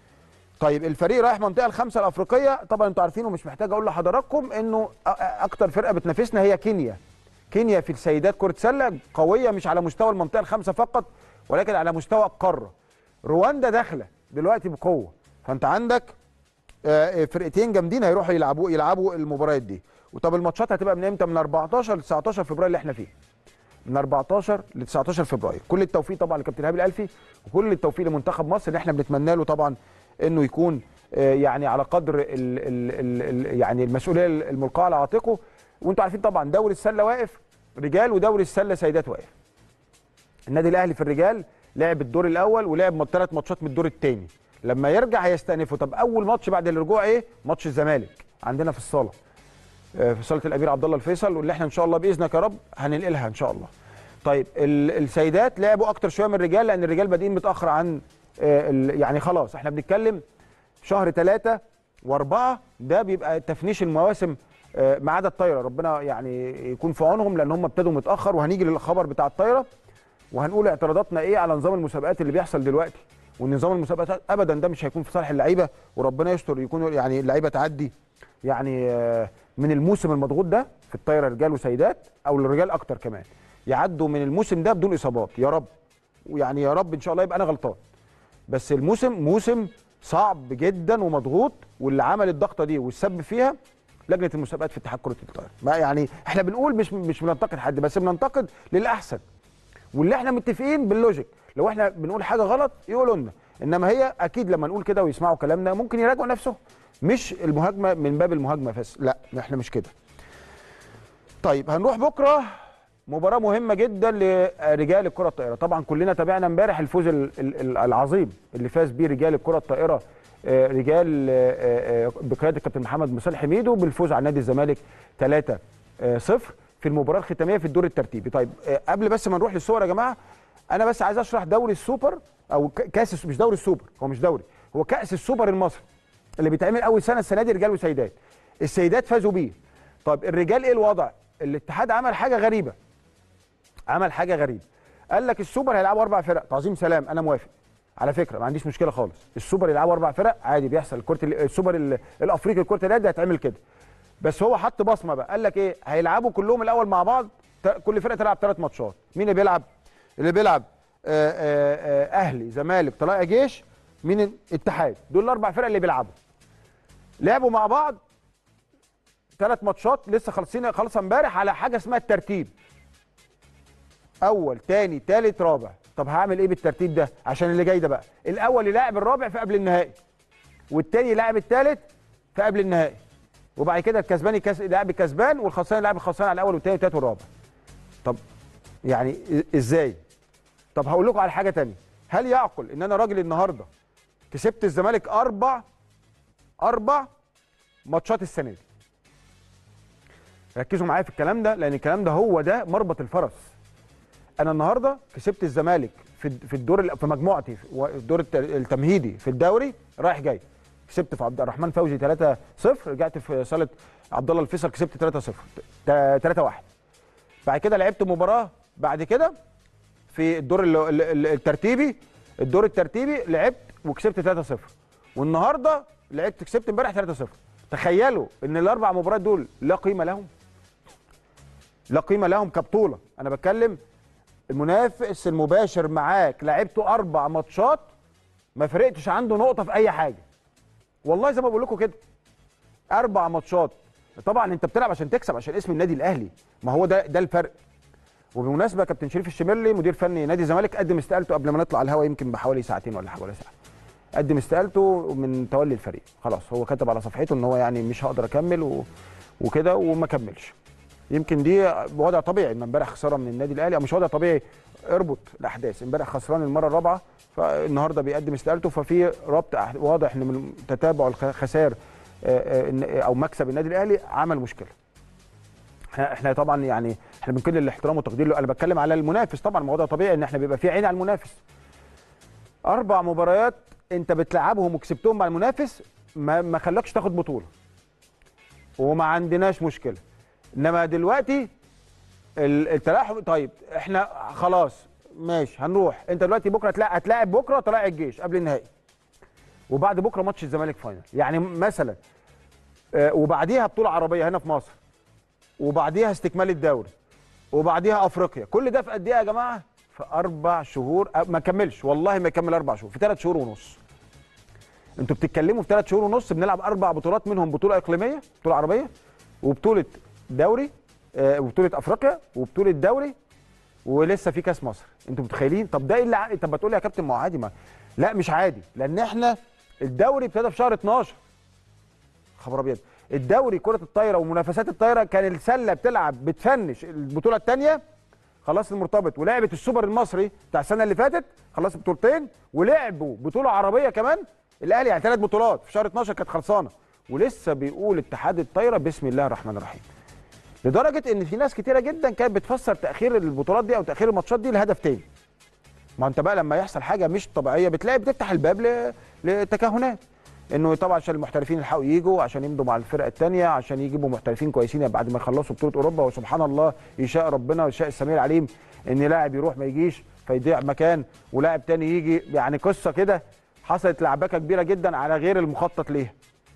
طيب الفريق رايح منطقه الخمسه الافريقيه طبعا انتوا عارفين ومش محتاج اقول لحضراتكم انه أ- أ- اكتر فرقه بتنافسنا هي كينيا كينيا في السيدات كره سله قويه مش على مستوى المنطقه الخمسه فقط ولكن على مستوى القاره رواندا داخله دلوقتي بقوه فانت عندك آه، فرقتين جامدين هيروحوا يلعبوا يلعبوا المباريات دي وطب الماتشات هتبقى من امتى من 14 ل 19 فبراير اللي احنا فيه من 14 ل 19 فبراير كل التوفيق طبعا لكابتن ايهاب الالفي وكل التوفيق لمنتخب مصر اللي احنا بنتمنى له طبعا انه يكون آه، يعني على قدر ال ال ال ال يعني المسؤوليه الملقاه على عاتقه وانتوا عارفين طبعا دوري السله واقف رجال ودوري السله سيدات واقف النادي الاهلي في الرجال لعب الدور الاول ولعب ثلاث ماتشات من الدور الثاني لما يرجع هيستأنفوا طب اول ماتش بعد الرجوع ايه ماتش الزمالك عندنا في الصاله آه، في صاله الامير عبد الله الفيصل واللي احنا ان شاء الله باذنك يا رب هننقلها ان شاء الله طيب ال- السيدات لعبوا اكتر شويه من الرجال لان الرجال بادئين متاخر عن آه، ال- يعني خلاص احنا بنتكلم شهر ثلاثة وأربعة ده بيبقى تفنيش المواسم آه، ما عدا الطايرة ربنا يعني يكون في عونهم لأن هم ابتدوا متأخر وهنيجي للخبر بتاع الطايرة وهنقول اعتراضاتنا ايه على نظام المسابقات اللي بيحصل دلوقتي ونظام المسابقات ابدا ده مش هيكون في صالح اللعيبه وربنا يستر يكونوا يعني اللعيبه تعدي يعني آه، من الموسم المضغوط ده في الطايره رجال وسيدات او الرجال اكتر كمان يعدوا من الموسم ده بدون اصابات يا رب ويعني يا رب ان شاء الله يبقى انا غلطان بس الموسم موسم صعب جدا ومضغوط واللي عمل الضغطه دي والسبب فيها لجنه المسابقات في اتحاد كره الطايره ما يعني احنا بنقول مش مش بننتقد حد بس بننتقد للاحسن واللي احنا متفقين باللوجيك لو احنا بنقول حاجه غلط يقولوا لنا انما هي اكيد لما نقول كده ويسمعوا كلامنا ممكن يراجعوا نفسهم مش المهاجمه من باب المهاجمه بس لا احنا مش كده طيب هنروح بكره مباراه مهمه جدا لرجال الكره الطائره طبعا كلنا تابعنا امبارح الفوز ال- ال- ال- العظيم اللي فاز بيه رجال الكره الطائره آه، رجال آه، آه، بقياده الكابتن محمد مصالح حميدو بالفوز على نادي الزمالك 3 0 في المباراه الختاميه في الدور الترتيبي طيب آه، قبل بس ما نروح للصور يا جماعه انا بس عايز اشرح دوري السوبر او ك- كاس الس- مش دوري السوبر هو مش دوري هو كاس السوبر المصري اللي بيتعمل اول سنه السنه دي رجال وسيدات السيدات فازوا بيه طب الرجال ايه الوضع الاتحاد عمل حاجه غريبه عمل حاجه غريبه قال لك السوبر هيلعبوا اربع فرق تعظيم سلام انا موافق على فكره ما عنديش مشكله خالص السوبر يلعبوا اربع فرق عادي بيحصل كره ال- السوبر ال- الافريقي لكره اليد هيتعمل كده بس هو حط بصمه بقى قال لك ايه هيلعبوا كلهم الاول مع بعض ت- كل فرقه تلعب ثلاث ماتشات مين اللي بيلعب اللي بيلعب آه، آه، آه، اهلي زمالك طلائع جيش مين اتحاد دول الاربع فرق اللي بيلعبوا لعبوا مع بعض ثلاث ماتشات لسه خالصين خالصه امبارح على حاجه اسمها الترتيب اول تاني تالت رابع طب هعمل ايه بالترتيب ده عشان اللي جاي ده بقى الاول يلاعب الرابع في قبل النهائي والتاني يلاعب التالت في قبل النهائي وبعد كده الكسبان يكس... يلاعب الكسبان والخسران يلاعب الخسران على الاول والتاني والتالت والرابع طب يعني إ- ازاي طب هقول لكم على حاجه تانية هل يعقل ان انا راجل النهارده كسبت الزمالك اربع اربع ماتشات السنه دي ركزوا معايا في الكلام ده لان الكلام ده هو ده مربط الفرس انا النهارده كسبت الزمالك في في الدور ال- في مجموعتي في و- الدور الت- التمهيدي في الدوري رايح جاي كسبت في عبد الرحمن فوزي 3 0 رجعت في صاله عبد الله الفيصل كسبت 3 0 3 1 بعد كده لعبت مباراه بعد كده في الدور ال- ال- ال- الترتيبي الدور الترتيبي لعبت وكسبت 3 0 والنهارده لعبت كسبت امبارح 3 0 تخيلوا ان الاربع مباريات دول لا قيمه لهم لا قيمه لهم كبطوله انا بتكلم المنافس المباشر معاك لعبته اربع ماتشات ما فرقتش عنده نقطه في اي حاجه والله زي ما بقول لكم كده اربع ماتشات طبعا انت بتلعب عشان تكسب عشان اسم النادي الاهلي ما هو ده ده الفرق وبالمناسبه كابتن شريف الشمرلي مدير فني نادي الزمالك قدم استقالته قبل ما نطلع الهوا يمكن بحوالي ساعتين ولا حاجه ولا ساعه قدم استقالته من تولي الفريق خلاص هو كتب على صفحته ان هو يعني مش هقدر اكمل و... وكده وما كملش يمكن دي وضع طبيعي ان امبارح خساره من النادي الاهلي او مش وضع طبيعي اربط الاحداث امبارح خسران المره الرابعه فالنهارده بيقدم استقالته ففي ربط أح- واضح ان من تتابع الخسائر آه، آه، إن- او مكسب النادي الاهلي عمل مشكله احنا احنا طبعا يعني احنا من كل الاحترام والتقدير له انا بتكلم على المنافس طبعا ما هو ده طبيعي ان احنا بيبقى في عين على المنافس اربع مباريات انت بتلعبهم وكسبتهم مع المنافس ما ما خلاكش تاخد بطوله وما عندناش مشكله انما دلوقتي ال- التلاحم طيب احنا خلاص ماشي هنروح انت دلوقتي بكره هتلاعب هتلاعب بكره طلائع الجيش قبل النهائي وبعد بكره ماتش الزمالك فاينل يعني مثلا آه، وبعديها بطوله عربيه هنا في مصر وبعديها استكمال الدوري وبعديها افريقيا كل ده في قد ايه يا جماعه في اربع شهور أه، ما كملش والله ما يكمل اربع شهور في ثلاث شهور ونص انتوا بتتكلموا في ثلاث شهور ونص بنلعب اربع بطولات منهم بطوله اقليميه بطوله عربيه وبطوله دوري آه، وبطوله افريقيا وبطوله دوري ولسه في كاس مصر انتوا متخيلين طب ده ايه اللي ع- طب ما تقول لي يا كابتن ما هو عادي ما لا مش عادي لان احنا الدوري ابتدى في شهر 12 خبر ابيض الدوري كره الطايره ومنافسات الطايره كان السله بتلعب بتفنش البطوله الثانيه خلاص المرتبط ولعبت السوبر المصري بتاع السنه اللي فاتت خلاص بطولتين ولعبوا بطوله عربيه كمان الاهلي يعني ثلاث بطولات في شهر 12 كانت خلصانه ولسه بيقول اتحاد الطايره بسم الله الرحمن الرحيم لدرجه ان في ناس كتيره جدا كانت بتفسر تاخير البطولات دي او تاخير الماتشات دي لهدف تاني ما انت بقى لما يحصل حاجه مش طبيعيه بتلاقي بتفتح الباب ل- لتكهنات انه طبعا عشان المحترفين يلحقوا يجوا عشان يمضوا مع الفرقه الثانيه عشان يجيبوا محترفين كويسين بعد ما يخلصوا بطوله اوروبا وسبحان الله يشاء ربنا ويشاء السميع العليم ان لاعب يروح ما يجيش فيضيع مكان ولاعب تاني يجي يعني قصه كده حصلت لعبكه كبيره جدا على غير المخطط ليها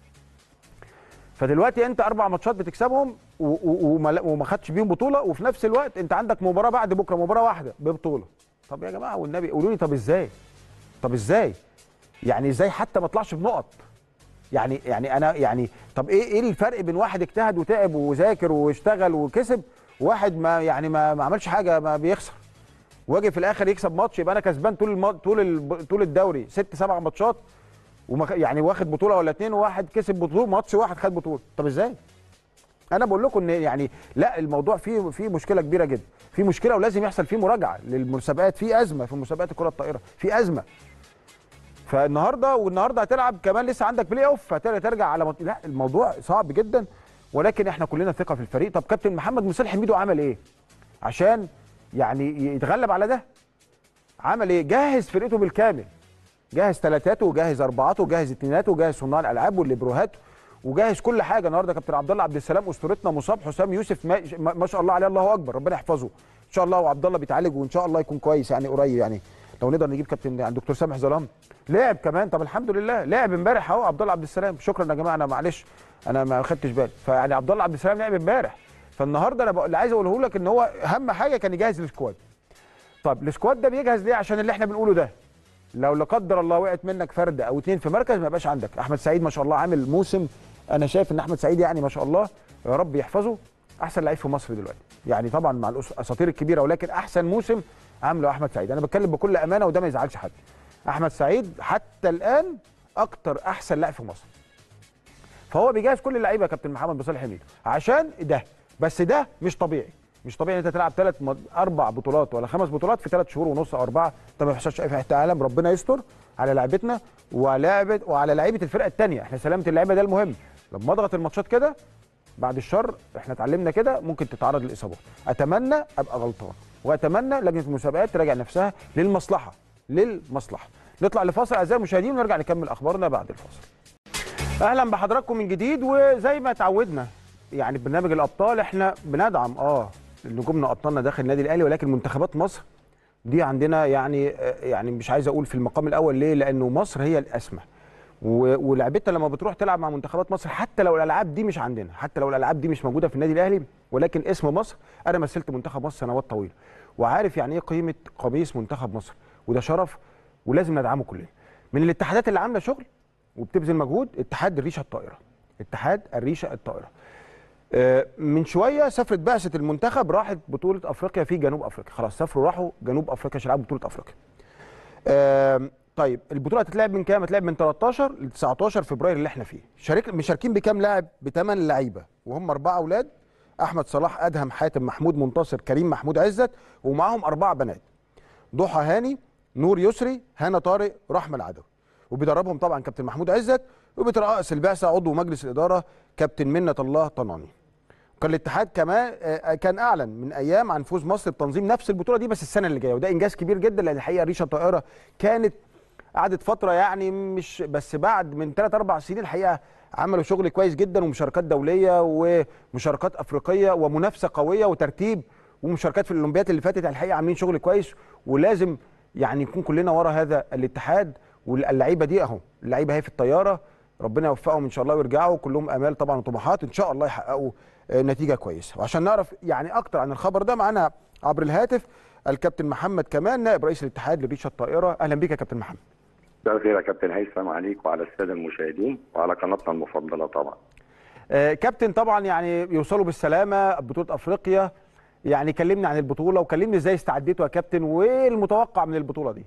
فدلوقتي انت اربع ماتشات بتكسبهم و- و- وما وما خدتش بيهم بطوله وفي نفس الوقت انت عندك مباراه بعد بكره مباراه واحده ببطوله طب يا جماعه والنبي قولوا لي طب ازاي طب ازاي يعني ازاي حتى ما طلعش بنقط يعني يعني انا يعني طب ايه ايه الفرق بين واحد اجتهد وتعب وذاكر واشتغل وكسب وواحد ما يعني ما, ما عملش حاجه ما بيخسر واجي في الاخر يكسب ماتش يبقى انا كسبان طول الم... طول ال... طول الدوري ست سبع ماتشات وما... يعني واخد بطوله ولا اتنين وواحد كسب بطوله ماتش واحد خد بطوله طب ازاي انا بقول لكم ان يعني لا الموضوع فيه فيه مشكله كبيره جدا في مشكله ولازم يحصل فيه مراجعه للمسابقات في ازمه في مسابقات الكره الطائره في ازمه فالنهارده والنهارده هتلعب كمان لسه عندك بلاي اوف هترجع على مط... لا الموضوع صعب جدا ولكن احنا كلنا ثقه في الفريق طب كابتن محمد مسلح ميدو عمل ايه عشان يعني يتغلب على ده عمل ايه جهز فرقته بالكامل جهز ثلاثاته وجهز اربعاته وجهز اثنيناته وجهز صناع الالعاب والليبروهات وجهز كل حاجه النهارده كابتن عبد الله عبد السلام اسطورتنا مصاب حسام يوسف ما, ما شاء الله عليه الله اكبر ربنا يحفظه ان شاء الله وعبد الله بيتعالج وان شاء الله يكون كويس يعني قريب يعني لو نقدر نجيب كابتن عند دكتور سامح ظلام لعب كمان طب الحمد لله لعب امبارح اهو عبد الله عبد السلام شكرا يا جماعه انا معلش انا ما خدتش بالي فيعني عبد الله عبد السلام لعب امبارح فالنهارده انا اللي عايز اقوله لك ان هو اهم حاجه كان يجهز السكواد طب السكواد ده بيجهز ليه عشان اللي احنا بنقوله ده لو لا قدر الله وقعت منك فرد او اتنين في مركز ما يبقاش عندك احمد سعيد ما شاء الله عامل موسم انا شايف ان احمد سعيد يعني ما شاء الله يا رب يحفظه احسن لعيب في مصر دلوقتي يعني طبعا مع الاساطير الكبيره ولكن احسن موسم عامله احمد سعيد انا بتكلم بكل امانه وده ما يزعلش حد احمد سعيد حتى الان اكتر احسن لاعب في مصر فهو بيجهز كل اللعيبه يا كابتن محمد بصالح حميد عشان ده بس ده مش طبيعي مش طبيعي ان انت تلعب ثلاث اربع بطولات ولا خمس بطولات في ثلاث شهور ونص او اربعه ده ما بيحصلش في حته عالم ربنا يستر على لعبتنا ولاعبه وعلى لعيبه الفرقه الثانيه احنا سلامه اللعيبه ده المهم لما اضغط الماتشات كده بعد الشر احنا اتعلمنا كده ممكن تتعرض للاصابات اتمنى ابقى غلطان واتمنى لجنه المسابقات تراجع نفسها للمصلحه للمصلحه نطلع لفاصل اعزائي المشاهدين ونرجع نكمل اخبارنا بعد الفاصل اهلا بحضراتكم من جديد وزي ما اتعودنا يعني برنامج الابطال احنا بندعم اه نجومنا ابطالنا داخل النادي الاهلي ولكن منتخبات مصر دي عندنا يعني يعني مش عايز اقول في المقام الاول ليه لانه مصر هي الاسمى ولعبتنا لما بتروح تلعب مع منتخبات مصر حتى لو الالعاب دي مش عندنا حتى لو الالعاب دي مش موجوده في النادي الاهلي ولكن اسم مصر انا مثلت منتخب مصر سنوات طويله وعارف يعني ايه قيمه قميص منتخب مصر وده شرف ولازم ندعمه كلنا من الاتحادات اللي عامله شغل وبتبذل مجهود اتحاد الريشه الطائره اتحاد الريشه الطائره من شويه سافرت بعثه المنتخب راحت بطوله افريقيا في جنوب افريقيا خلاص سافروا راحوا جنوب افريقيا عشان يلعبوا بطوله افريقيا طيب البطوله هتتلعب من كام هتتلعب من 13 ل 19 فبراير اللي احنا فيه شارك مشاركين بكام لاعب بثمان لعيبه وهم اربعه اولاد احمد صلاح ادهم حاتم محمود منتصر كريم محمود عزت ومعاهم اربعه بنات ضحى هاني نور يسري هنا طارق رحمه العدوي وبيدربهم طبعا كابتن محمود عزت وبيترأس البعثه عضو مجلس الاداره كابتن منة الله طناني كان الاتحاد كمان كان اعلن من ايام عن فوز مصر بتنظيم نفس البطوله دي بس السنه اللي جايه وده انجاز كبير جدا لان الحقيقه ريشه الطائره كانت قعدت فتره يعني مش بس بعد من 3 4 سنين الحقيقه عملوا شغل كويس جدا ومشاركات دوليه ومشاركات افريقيه ومنافسه قويه وترتيب ومشاركات في الاولمبياد اللي فاتت الحقيقه عاملين شغل كويس ولازم يعني نكون كلنا ورا هذا الاتحاد واللعيبه دي اهو اللعيبه اهي في الطياره ربنا يوفقهم ان شاء الله ويرجعوا كلهم امال طبعا وطموحات ان شاء الله يحققوا نتيجه كويسه وعشان نعرف يعني اكتر عن الخبر ده معانا عبر الهاتف الكابتن محمد كمان نائب رئيس الاتحاد لريشه الطائره اهلا بك يا كابتن محمد مساء الخير يا كابتن هيثم عليك وعلى الساده المشاهدين وعلى قناتنا المفضله طبعا. آه كابتن طبعا يعني يوصلوا بالسلامه بطوله افريقيا يعني كلمني عن البطوله وكلمني ازاي استعديتوا يا كابتن وايه المتوقع من البطوله دي؟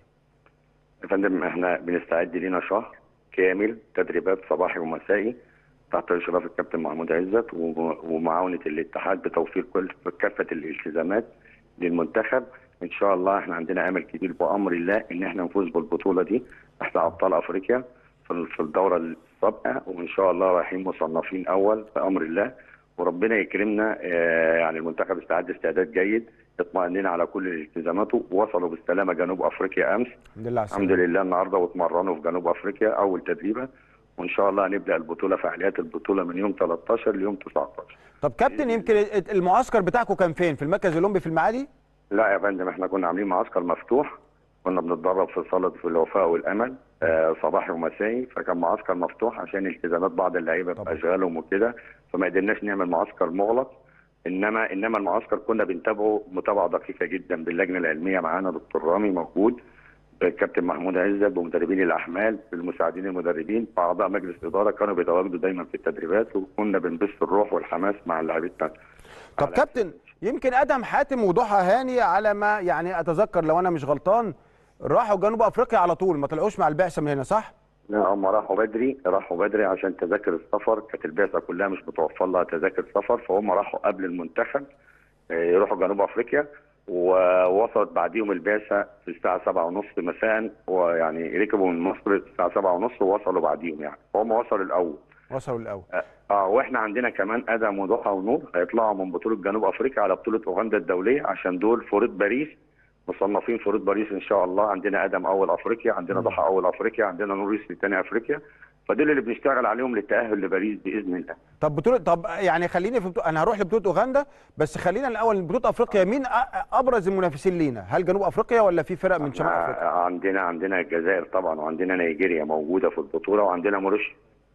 يا فندم احنا بنستعد لينا شهر كامل تدريبات صباحي ومسائي تحت اشراف الكابتن محمود عزت ومعاونه الاتحاد بتوفير كل كافه الالتزامات للمنتخب ان شاء الله احنا عندنا امل كبير بامر الله ان احنا نفوز بالبطوله دي احنا ابطال افريقيا في الدوره السابقه وان شاء الله رايحين مصنفين اول بامر الله وربنا يكرمنا اه يعني المنتخب استعد استعداد جيد اطمئننا على كل الالتزاماته وصلوا بالسلامه جنوب افريقيا امس الحمد لله الحمد لله النهارده واتمرنوا في جنوب افريقيا اول تدريبه وان شاء الله هنبدا البطوله فعاليات البطوله من يوم 13 ليوم 19 طب كابتن يمكن المعسكر بتاعكم كان فين في المركز الاولمبي في المعادي لا يا فندم احنا كنا عاملين معسكر مفتوح كنا بنتدرب في صاله في الوفاء والامل آه صباحي ومسائي فكان معسكر مفتوح عشان التزامات بعض اللعيبه باشغالهم وكده فما قدرناش نعمل معسكر مغلق انما انما المعسكر كنا بنتابعه متابعه دقيقه جدا باللجنه العلميه معانا دكتور رامي موجود الكابتن محمود عزت بمدربين الاحمال بالمساعدين المدربين واعضاء مجلس الاداره كانوا بيتواجدوا دايما في التدريبات وكنا بنبث الروح والحماس مع لاعبتنا طب كابتن يمكن ادهم حاتم وضحى هاني على ما يعني اتذكر لو انا مش غلطان راحوا جنوب افريقيا على طول ما طلعوش مع البعثه من هنا صح؟ لا هم راحوا بدري راحوا بدري عشان تذاكر السفر كانت البعثه كلها مش متوفر لها تذاكر سفر فهم راحوا قبل المنتخب يروحوا جنوب افريقيا ووصلت بعديهم البعثه في الساعه 7:30 مساء ويعني ركبوا من مصر الساعه 7:30 ووصلوا بعديهم يعني فهم وصلوا الاول وصلوا الاول اه واحنا عندنا كمان ادم وضحى ونور هيطلعوا من بطوله جنوب افريقيا على بطوله اوغندا الدوليه عشان دول فوريت باريس مصنفين في رود باريس ان شاء الله عندنا ادم اول افريقيا عندنا ضحى اول افريقيا عندنا نور يوسف ثاني افريقيا فدول اللي بنشتغل عليهم للتاهل لباريس باذن الله طب بطوله طب يعني خليني في بطولة انا هروح لبطوله اوغندا بس خلينا الاول بطوله افريقيا مين أ- ابرز المنافسين لينا هل جنوب افريقيا ولا في فرق من شمال افريقيا آه، عندنا عندنا الجزائر طبعا وعندنا نيجيريا موجوده في البطوله وعندنا موريشيا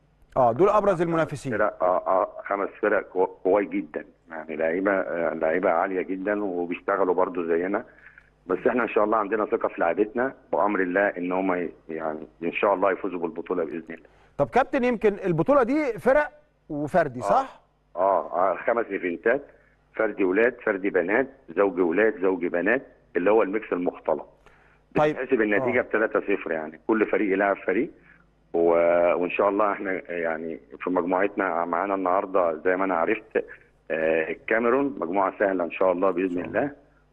اه دول ابرز المنافسين فرق اه اه خمس فرق كو- قوي جدا يعني لعيبه آه، لعيبه عاليه جدا وبيشتغلوا برضو زينا بس احنا ان شاء الله عندنا ثقه في لعيبتنا بامر الله ان هم ي- يعني ان شاء الله يفوزوا بالبطوله باذن الله طب كابتن يمكن البطوله دي فرق وفردي صح اه, آه خمس ايفنتات فردي ولاد فردي بنات زوج ولاد زوج بنات اللي هو الميكس المختلط طيب. بتحسب النتيجه آه. ب 3-0 يعني كل فريق يلعب فريق و... وان شاء الله احنا يعني في مجموعتنا معانا النهارده زي ما انا عرفت آه، الكاميرون مجموعه سهله ان شاء الله باذن الله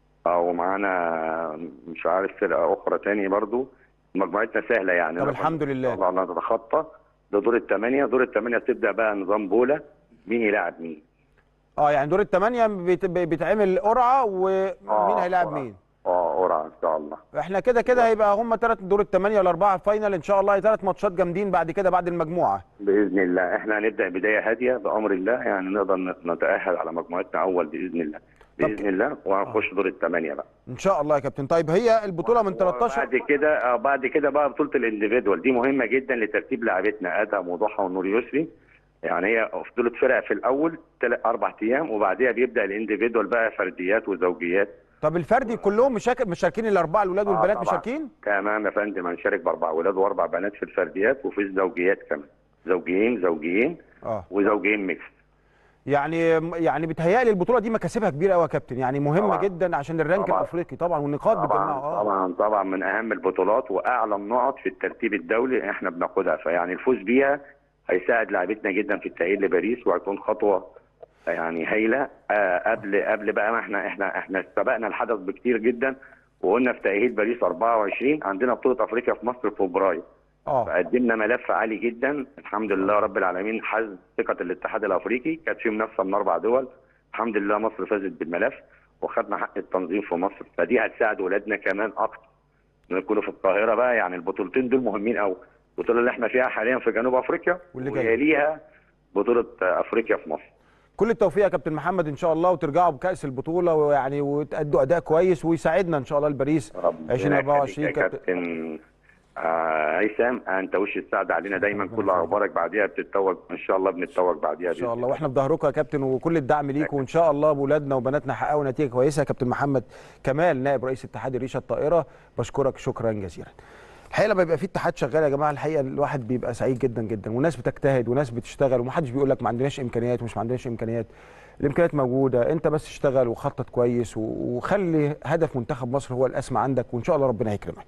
او معانا مش عارف فرقه اخرى تاني برضو مجموعتنا سهله يعني طب نقدر الحمد لله. ان شاء الله نتخطى ده دور الثمانيه دور الثمانيه بتبدا بقى نظام بوله مين يلاعب مين اه يعني دور الثمانيه بيت- بيتعمل قرعه ومين آه، هيلاعب آه. مين اه قرعه ان شاء الله احنا كده كده هيبقى هم ثلاث دور الثمانيه والاربعه فاينل ان شاء الله ثلاث ماتشات جامدين بعد كده بعد المجموعه باذن الله احنا هنبدا بدايه هاديه بامر الله يعني نقدر نتاهل على مجموعتنا اول باذن الله باذن الله وهنخش دور الثمانيه بقى ان شاء الله يا كابتن طيب هي البطوله من 13 بعد كده آه، بعد كده بقى بطوله الانديفيدوال دي مهمه جدا لترتيب لعبتنا ادهم وضحى ونور يسري يعني هي بطوله فرق في الاول تلات اربع ايام وبعديها بيبدا الانديفيدوال بقى فرديات وزوجيات طب الفردي كلهم مشاك- مشاركين الاربعه الاولاد آه، والبنات طبعاً. مشاركين تمام يا فندم هنشارك باربع اولاد واربع بنات في الفرديات وفي الزوجيات كمان زوجيين زوجيين اه وزوجين ميكس يعني يعني بتهيألي البطوله دي مكاسبها كبيره قوي يا كابتن يعني مهمه طبعاً. جدا عشان الرانك طبعاً. الافريقي طبعا والنقاط طبعا بتجمعها اه طبعا طبعا من اهم البطولات واعلى النقط في الترتيب الدولي احنا بناخدها فيعني الفوز بيها هيساعد لاعبتنا جدا في التأهيل لباريس وهيكون خطوه يعني هايله آه قبل قبل بقى ما احنا احنا احنا سبقنا الحدث بكتير جدا وقلنا في تأهيل باريس 24 عندنا بطوله افريقيا في مصر في فبراير اه فقدمنا ملف عالي جدا الحمد لله رب العالمين حز ثقه الاتحاد الافريقي كانت في منافسه من اربع دول الحمد لله مصر فازت بالملف وخدنا حق التنظيم في مصر فدي هتساعد ولادنا كمان اكتر يكونوا في القاهره بقى يعني البطولتين دول مهمين قوي البطوله اللي احنا فيها حاليا في جنوب افريقيا واللي جاية. ويليها بطوله افريقيا في مصر كل التوفيق يا كابتن محمد ان شاء الله وترجعوا بكاس البطوله ويعني وتأدوا اداء كويس ويساعدنا ان شاء الله الباريس ربنا 2024 يخليك يا كابتن كابتن آه، هيثم انت وش السعد علينا دايما كل اخبارك بعديها بتتوج ان شاء الله بنتوج بعديها ان شاء بإذن الله واحنا في ظهركم يا كابتن وكل الدعم ليكم وان شاء الله بولادنا وبناتنا حققوا نتيجه كويسه يا كابتن محمد كمال نائب رئيس اتحاد الريشه الطائره بشكرك شكرا جزيلا الحقيقه لما بيبقى في اتحاد شغال يا جماعه الحقيقه الواحد بيبقى سعيد جدا جدا وناس بتجتهد وناس بتشتغل ومحدش بيقول لك ما عندناش امكانيات ومش ما عندناش امكانيات الامكانيات موجوده انت بس اشتغل وخطط كويس و- وخلي هدف منتخب مصر هو الاسمى عندك وان شاء الله ربنا هيكرمك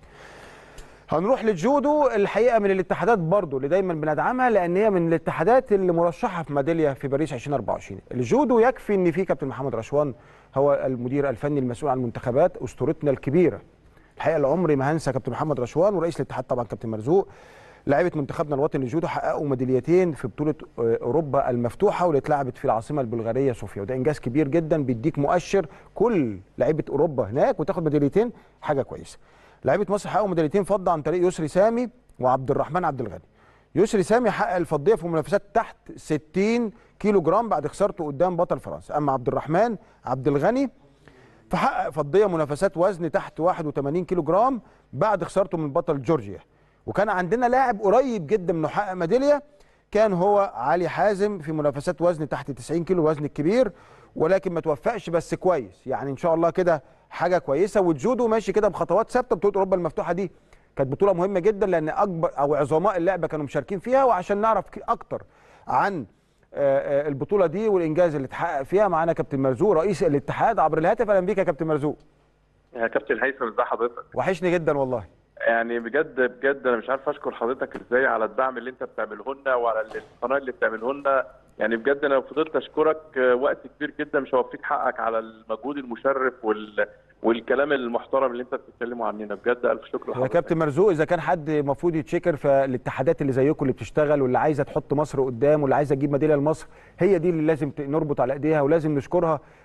هنروح للجودو الحقيقه من الاتحادات برضو اللي دايما بندعمها لان هي من الاتحادات اللي مرشحه في ميداليه في باريس 2024 الجودو يكفي ان في كابتن محمد رشوان هو المدير الفني المسؤول عن المنتخبات اسطورتنا الكبيره الحقيقه العمري ما هنسى كابتن محمد رشوان ورئيس الاتحاد طبعا كابتن مرزوق لاعيبه منتخبنا الوطني للجودو حققوا ميداليتين في بطوله آه، اوروبا المفتوحه واللي اتلعبت في العاصمه البلغاريه صوفيا وده انجاز كبير جدا بيديك مؤشر كل لعيبه اوروبا هناك وتاخد ميداليتين حاجه كويسه لعيبه مصر حققوا ميداليتين فضه عن طريق يسري سامي وعبد الرحمن عبد الغني يسري سامي حقق الفضيه في منافسات تحت 60 كيلو جرام بعد خسارته قدام بطل فرنسا اما عبد الرحمن عبد الغني فحقق فضيه منافسات وزن تحت 81 كيلو جرام بعد خسارته من بطل جورجيا وكان عندنا لاعب قريب جدا من حقق ميداليه كان هو علي حازم في منافسات وزن تحت 90 كيلو الوزن الكبير ولكن ما توفقش بس كويس يعني ان شاء الله كده حاجه كويسه والجودو ماشي كده بخطوات ثابته بطوله اوروبا المفتوحه دي كانت بطوله مهمه جدا لان اكبر او عظماء اللعبه كانوا مشاركين فيها وعشان نعرف ك- اكتر عن آه، آه، البطوله دي والانجاز اللي اتحقق فيها معانا كابتن مرزوق رئيس الاتحاد عبر الهاتف اهلا بيك يا كابتن مرزوق يا كابتن هيثم ازي حضرتك؟ وحشني جدا والله يعني بجد بجد انا مش عارف اشكر حضرتك ازاي على الدعم اللي انت بتعمله لنا وعلى القناه اللي بتعمله لنا يعني بجد انا لو فضلت اشكرك آه، وقت كبير جدا مش هوفيك حقك على المجهود المشرف وال والكلام المحترم اللي انت بتتكلمه عننا بجد الف شكر يا لحضرتك كابتن مرزوق اذا كان حد المفروض يتشكر فالاتحادات اللي زيكم اللي بتشتغل واللي عايزه تحط مصر قدام واللي عايزه تجيب ميداليه لمصر هي دي اللي لازم ت- نربط على ايديها ولازم نشكرها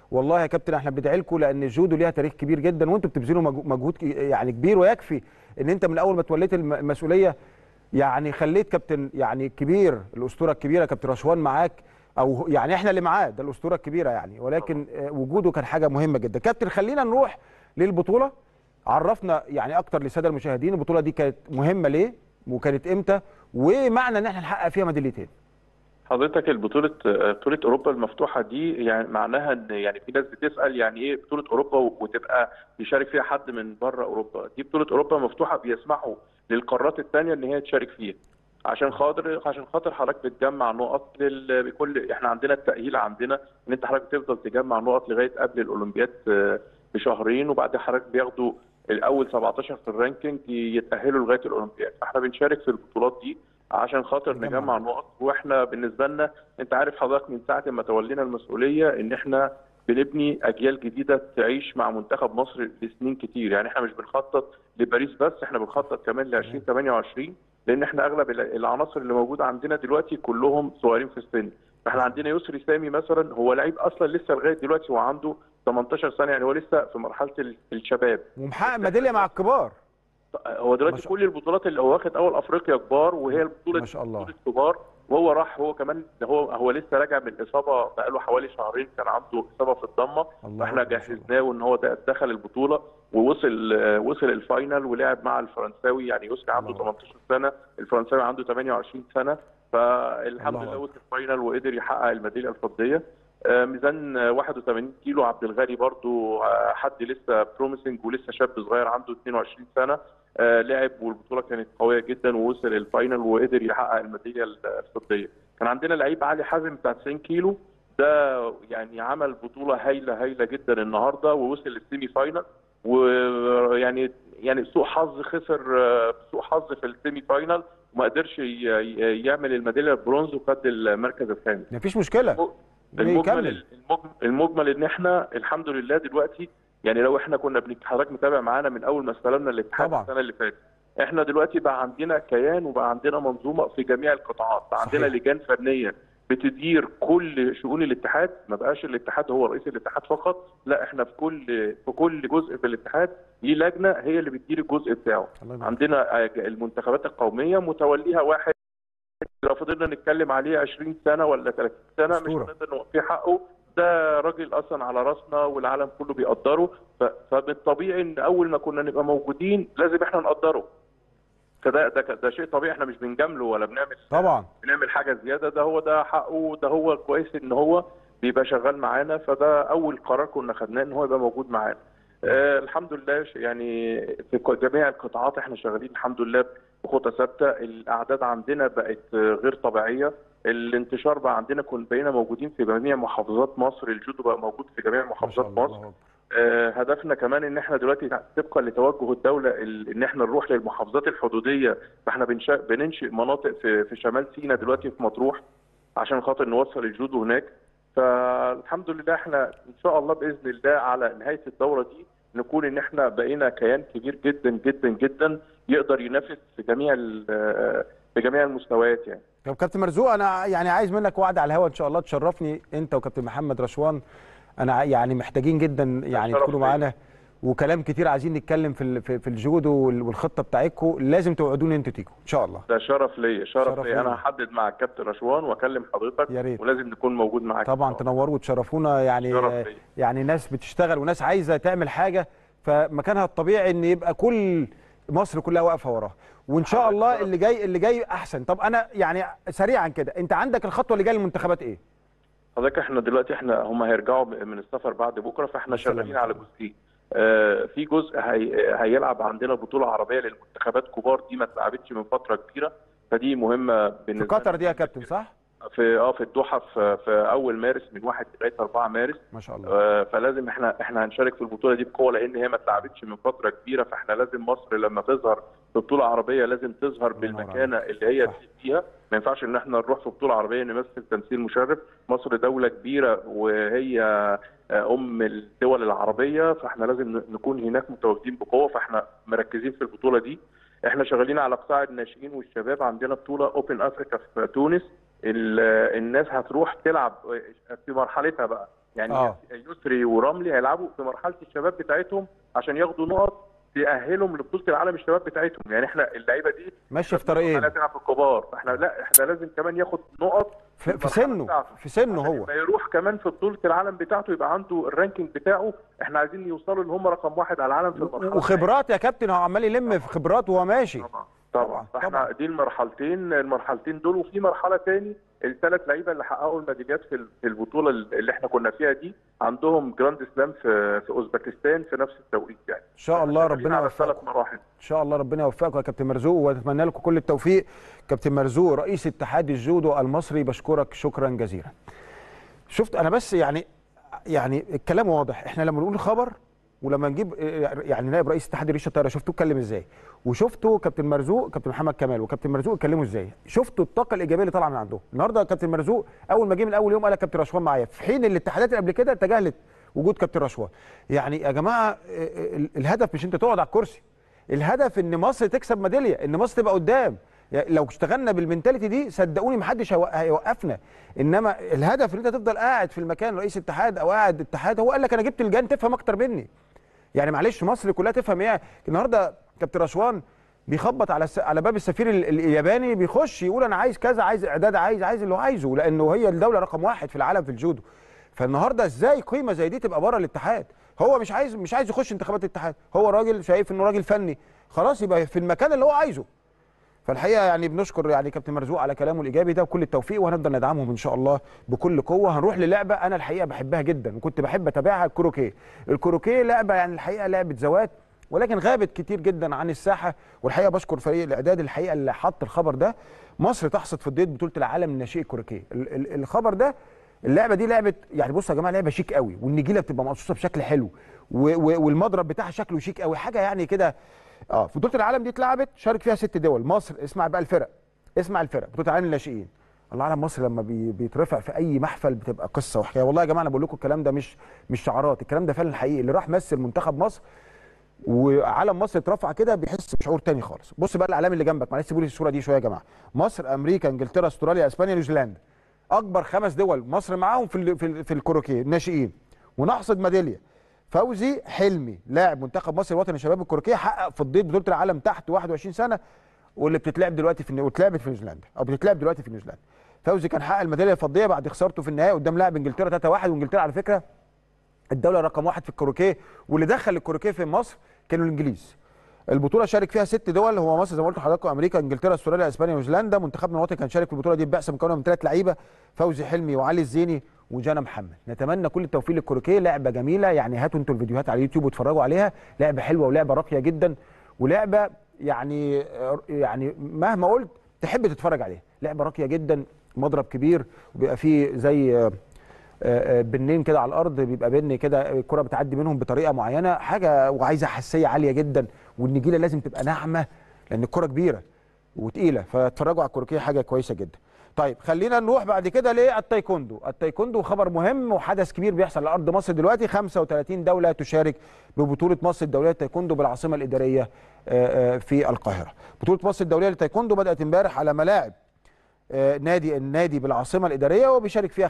والله يا كابتن احنا بندعي لكم لان الجودو ليها تاريخ كبير جدا وانتم بتبذلوا مجهو- مجهود ك- يعني كبير ويكفي ان انت من اول ما توليت الم- المسؤوليه يعني خليت كابتن يعني كبير الاسطوره الكبيره كابتن رشوان معاك او يعني احنا اللي معاه ده الاسطوره الكبيره يعني ولكن آه، وجوده كان حاجه مهمه جدا كابتن خلينا نروح للبطوله عرفنا يعني اكتر للساده المشاهدين البطوله دي كانت مهمه ليه وكانت امتى ومعنى ان احنا نحقق فيها ميداليتين حضرتك البطولة بطولة أوروبا المفتوحة دي يعني معناها إن يعني في ناس بتسأل يعني إيه بطولة أوروبا وتبقى يشارك فيها حد من بره أوروبا، دي بطولة أوروبا مفتوحة بيسمحوا للقارات الثانية إن هي تشارك فيها. عشان خاطر عشان خاطر حضرتك بتجمع نقط لل... بكل احنا عندنا التأهيل عندنا ان انت حضرتك بتفضل تجمع نقط لغايه قبل الاولمبياد آه، بشهرين وبعد حضرتك بياخدوا الاول 17 في الرانكينج يتاهلوا لغايه الاولمبياد فاحنا بنشارك في البطولات دي عشان خاطر نجمع نجمع نقط واحنا بالنسبه لنا انت عارف حضرتك من ساعه ما تولينا المسؤوليه ان احنا بنبني اجيال جديده تعيش مع منتخب مصر لسنين كتير يعني احنا مش بنخطط لباريس بس احنا بنخطط كمان ل 2028 لان احنا اغلب الع- العناصر اللي موجوده عندنا دلوقتي كلهم صغيرين في السن فاحنا عندنا يسري سامي مثلا هو لعيب اصلا لسه لغايه دلوقتي هو عنده 18 سنه يعني هو لسه في مرحله ال- الشباب ومحقق ميداليه مع الكبار هو ما دلوقتي شاء- كل البطولات اللي هو واخد اول افريقيا كبار وهي البطوله ما شاء الله. بطوله كبار وهو راح هو كمان ده هو هو لسه راجع من اصابه بقاله حوالي شهرين كان عنده اصابه في الضمه الله فاحنا أكبر، ما شاء الله. جهزناه وان هو ده دخل البطوله ووصل آه، وصل الفاينل ولعب مع الفرنساوي يعني يوسف عنده الله 18 سنه الفرنساوي عنده 28 سنه فالحمد الله لله أكبر. وصل الفاينل وقدر يحقق الميداليه الفضيه آه، ميزان آه، 81 كيلو عبد الغني برضو آه، حد لسه بروميسنج ولسه شاب صغير عنده 22 سنه آه، لعب والبطوله كانت قويه جدا ووصل الفاينل وقدر يحقق الميداليه الفضيه كان عندنا لعيب علي حازم بتاع 90 كيلو ده يعني عمل بطوله هايله هايله جدا النهارده ووصل للسيمي فاينل ويعني يعني سوء حظ خسر آه، سوء حظ في السيمي فاينل وما قدرش ي- ي- يعمل الميداليه البرونز وخد المركز الخامس مفيش مشكله المجمل يكمل. المجمل, المجمل ان احنا الحمد لله دلوقتي يعني لو احنا كنا بنك- حضرتك متابع معانا من اول ما استلمنا الاتحاد طبعا. السنه اللي فاتت احنا دلوقتي بقى عندنا كيان وبقى عندنا منظومه في جميع القطاعات بقى عندنا صحيح. لجان فنيه بتدير كل شؤون الاتحاد ما بقاش الاتحاد هو رئيس الاتحاد فقط لا احنا في كل في كل جزء في الاتحاد ليه لجنه هي اللي بتدير الجزء بتاعه الله يبارك. عندنا آه، المنتخبات القوميه متوليها واحد لو فضلنا نتكلم عليه 20 سنه ولا 30 سنه مش أسطورة. هنقدر نوفي حقه ده راجل اصلا على راسنا والعالم كله بيقدره ف- فبالطبيعي ان اول ما كنا نبقى موجودين لازم احنا نقدره فده ده, ده شيء طبيعي احنا مش بنجامله ولا بنعمل طبعا بنعمل حاجه زياده ده هو ده حقه ده هو كويس ان هو بيبقى شغال معانا فده اول قرار كنا خدناه ان هو يبقى موجود معانا آه الحمد لله ش- يعني في ك- جميع القطاعات احنا شغالين الحمد لله بخطى ثابته الاعداد عندنا بقت آه، غير طبيعيه الانتشار بقى عندنا كنا بقينا موجودين في جميع محافظات مصر الجودو بقى موجود في جميع ما شاء محافظات الله مصر الله أكبر. آه، هدفنا كمان ان احنا دلوقتي طبقا لتوجه الدوله ال- ان احنا نروح للمحافظات الحدوديه فاحنا بنشا- بننشئ مناطق في في شمال سيناء دلوقتي في مطروح عشان خاطر نوصل الجودو هناك فالحمد لله احنا ان شاء الله باذن الله على نهايه الدوره دي نكون ان احنا بقينا كيان كبير جدا جدا جدا يقدر ينافس في جميع ال- آه، في جميع المستويات يعني طب كابتن مرزوق انا يعني عايز منك وعد على الهوا ان شاء الله تشرفني انت وكابتن محمد رشوان انا ع- يعني محتاجين جدا يعني شرف تكونوا ليا. معانا وكلام كتير عايزين نتكلم في ال- في في الجودو وال- والخطه بتاعتكم لازم توعدوني انتوا تيجوا ان شاء الله ده شرف ليا شرف, شرف ليا ليا. انا هحدد مع الكابتن رشوان واكلم حضرتك يا ريت. ولازم نكون موجود معاك طبعا تنوروا وتشرفونا يعني شرف ليا. يعني ناس بتشتغل وناس عايزه تعمل حاجه فمكانها الطبيعي ان يبقى كل مصر كلها واقفه وراها وان شاء حضرتك الله شرف. اللي جاي اللي جاي احسن طب انا يعني سريعا كده انت عندك الخطوه اللي جايه للمنتخبات ايه حضرتك احنا دلوقتي احنا هم هيرجعوا من السفر بعد بكره فاحنا بالسلامة. شغالين على جزئين آه في جزء هي هيلعب عندنا بطوله عربيه للمنتخبات كبار دي ما اتلعبتش من فتره كبيره فدي مهمه في بالنسبه قطر لنا. دي يا كابتن صح في اه في الدوحه في, في اول مارس من 1 لغايه 4 مارس ما شاء الله آه، فلازم احنا احنا هنشارك في البطوله دي بقوه لان هي ما اتلعبتش من فتره كبيره فاحنا لازم مصر لما تظهر في بطوله عربيه لازم تظهر الله ينور بالمكانه اللي هي صح. فيها ما ينفعش ان احنا نروح في بطوله عربيه نمثل تمثيل مشرف مصر دوله كبيره وهي آه، ام الدول العربيه فاحنا لازم نكون هناك متواجدين بقوه فاحنا مركزين في البطوله دي احنا شغالين على قطاع الناشئين والشباب عندنا بطوله اوبن افريكا في تونس ال- الناس هتروح تلعب في مرحلتها بقى يعني آه. يسري ورملي هيلعبوا في مرحله الشباب بتاعتهم عشان ياخدوا نقط تاهلهم لبطوله العالم الشباب بتاعتهم يعني احنا اللعيبه دي ماشي في طريقين احنا تلعب في الكبار فاحنا لا احنا لازم كمان ياخد نقط في, في المرحلة سنه بتاعته. في سنه عشان هو لما يروح كمان في بطوله العالم بتاعته يبقى عنده الرانكينج بتاعه احنا عايزين يوصلوا ان هم رقم واحد على العالم في المرحله وخبرات يا كابتن هو عمال يلم في خبرات وهو ماشي طبعا طبعاً، طبعا طبعاً. فاحنا دي المرحلتين المرحلتين دول وفي مرحله تاني الثلاث لعيبه اللي حققوا الميداليات في ال- في البطوله اللي احنا كنا فيها دي عندهم جراند سلام في في اوزبكستان في نفس التوقيت يعني ان شاء الله شغالين ربنا على يوفقكم ثلاث مراحل ان شاء الله ربنا يوفقكم يا كابتن مرزوق واتمنى لكم كل التوفيق كابتن مرزوق رئيس اتحاد الجودو المصري بشكرك شكرا جزيلا شفت انا بس يعني يعني الكلام واضح احنا لما نقول خبر ولما نجيب يعني نائب رئيس اتحاد الريشه الطايره شفتوه اتكلم ازاي وشفتوا كابتن مرزوق كابتن محمد كمال وكابتن مرزوق اتكلموا ازاي شفتوا الطاقه الايجابيه اللي طالعه من عندهم النهارده كابتن مرزوق اول ما جه من اول يوم قال لك كابتن رشوان معايا في حين الاتحادات اللي قبل كده تجاهلت وجود كابتن رشوان يعني يا جماعه ال- الهدف مش انت تقعد على الكرسي الهدف ان مصر تكسب ميداليه ان مصر تبقى قدام يعني لو اشتغلنا بالمنتاليتي دي صدقوني محدش هيوق- هيوقفنا انما الهدف ان انت تفضل قاعد في المكان رئيس اتحاد او قاعد اتحاد هو قال لك انا جبت الجان تفهم اكتر مني يعني معلش مصر كلها تفهم ايه النهارده كابتن رشوان بيخبط على الس... على باب السفير ال... الياباني بيخش يقول انا عايز كذا عايز اعداد عايز عايز اللي هو عايزه لانه هي الدوله رقم واحد في العالم في الجودو فالنهارده ازاي قيمه زي دي تبقى بره الاتحاد هو مش عايز مش عايز يخش انتخابات الاتحاد هو راجل شايف انه راجل فني خلاص يبقى في المكان اللي هو عايزه فالحقيقه يعني بنشكر يعني كابتن مرزوق على كلامه الايجابي ده وكل التوفيق وهنفضل ندعمهم ان شاء الله بكل قوه هنروح للعبه انا الحقيقه بحبها جدا وكنت بحب اتابعها الكروكيه الكروكيه لعبه يعني الحقيقه لعبه زوات ولكن غابت كتير جدا عن الساحه والحقيقه بشكر فريق الاعداد الحقيقه اللي حط الخبر ده مصر تحصد في ضيط بطوله العالم لناشئي الكروكيه ال- ال- الخبر ده اللعبه دي لعبه يعني بصوا يا جماعه لعبه شيك قوي والنجيله بتبقى مقصوصه بشكل حلو و- و- والمضرب بتاعها شكله شيك قوي حاجه يعني كده اه في بطوله العالم دي اتلعبت شارك فيها ست دول مصر اسمع بقى الفرق اسمع الفرق بطوله العالم للناشئين الله اعلم مصر لما بي بيترفع في اي محفل بتبقى قصه وحكايه والله يا جماعه انا بقول لكم الكلام ده مش مش شعارات الكلام ده فعلا حقيقي اللي راح مثل منتخب مصر وعلم مصر اترفع كده بيحس بشعور تاني خالص بص بقى الاعلام اللي جنبك معلش سيبوا لي الصوره دي شويه يا جماعه مصر امريكا انجلترا استراليا اسبانيا نيوزيلندا اكبر خمس دول مصر معاهم في ال- في, ال- في الكروكيه الناشئين ونحصد ميداليه فوزي حلمي لاعب منتخب مصر الوطني شباب الكروكيه حقق في الضيط بطوله العالم تحت 21 سنه واللي بتتلعب دلوقتي في واتلعبت في نيوزيلندا او بتتلعب دلوقتي في نيوزيلندا فوزي كان حقق الميداليه الفضيه بعد خسارته في النهائي قدام لاعب انجلترا 3-1 وانجلترا على فكره الدوله رقم واحد في الكروكيه واللي دخل الكروكيه في مصر كانوا الانجليز البطوله شارك فيها ست دول هو مصر زي ما قلت لحضراتكم امريكا انجلترا استراليا اسبانيا نيوزيلندا منتخبنا الوطني كان شارك في البطوله دي ببعثه مكونه من ثلاث لعيبه فوزي حلمي وعلي الزيني وجانا محمد نتمنى كل التوفيق للكروكيه لعبه جميله يعني هاتوا انتوا الفيديوهات على اليوتيوب واتفرجوا عليها لعبه حلوه ولعبه راقيه جدا ولعبه يعني يعني مهما قلت تحب تتفرج عليها لعبه راقيه جدا مضرب كبير وبيبقى فيه زي آه، آه، بنين كده على الارض بيبقى بن كده الكره بتعدي منهم بطريقه معينه حاجه وعايزه حساسيه عاليه جدا والنجيله لازم تبقى ناعمه لان الكره كبيره وتقيله فاتفرجوا على الكروكيه حاجه كويسه جدا طيب خلينا نروح بعد كده للتايكوندو التايكوندو خبر مهم وحدث كبير بيحصل على ارض مصر دلوقتي 35 دوله تشارك ببطوله مصر الدوليه للتايكوندو بالعاصمه الاداريه آه، آه، في القاهره بطوله مصر الدوليه للتايكوندو بدات امبارح على ملاعب آه، نادي النادي بالعاصمه الاداريه وبيشارك فيها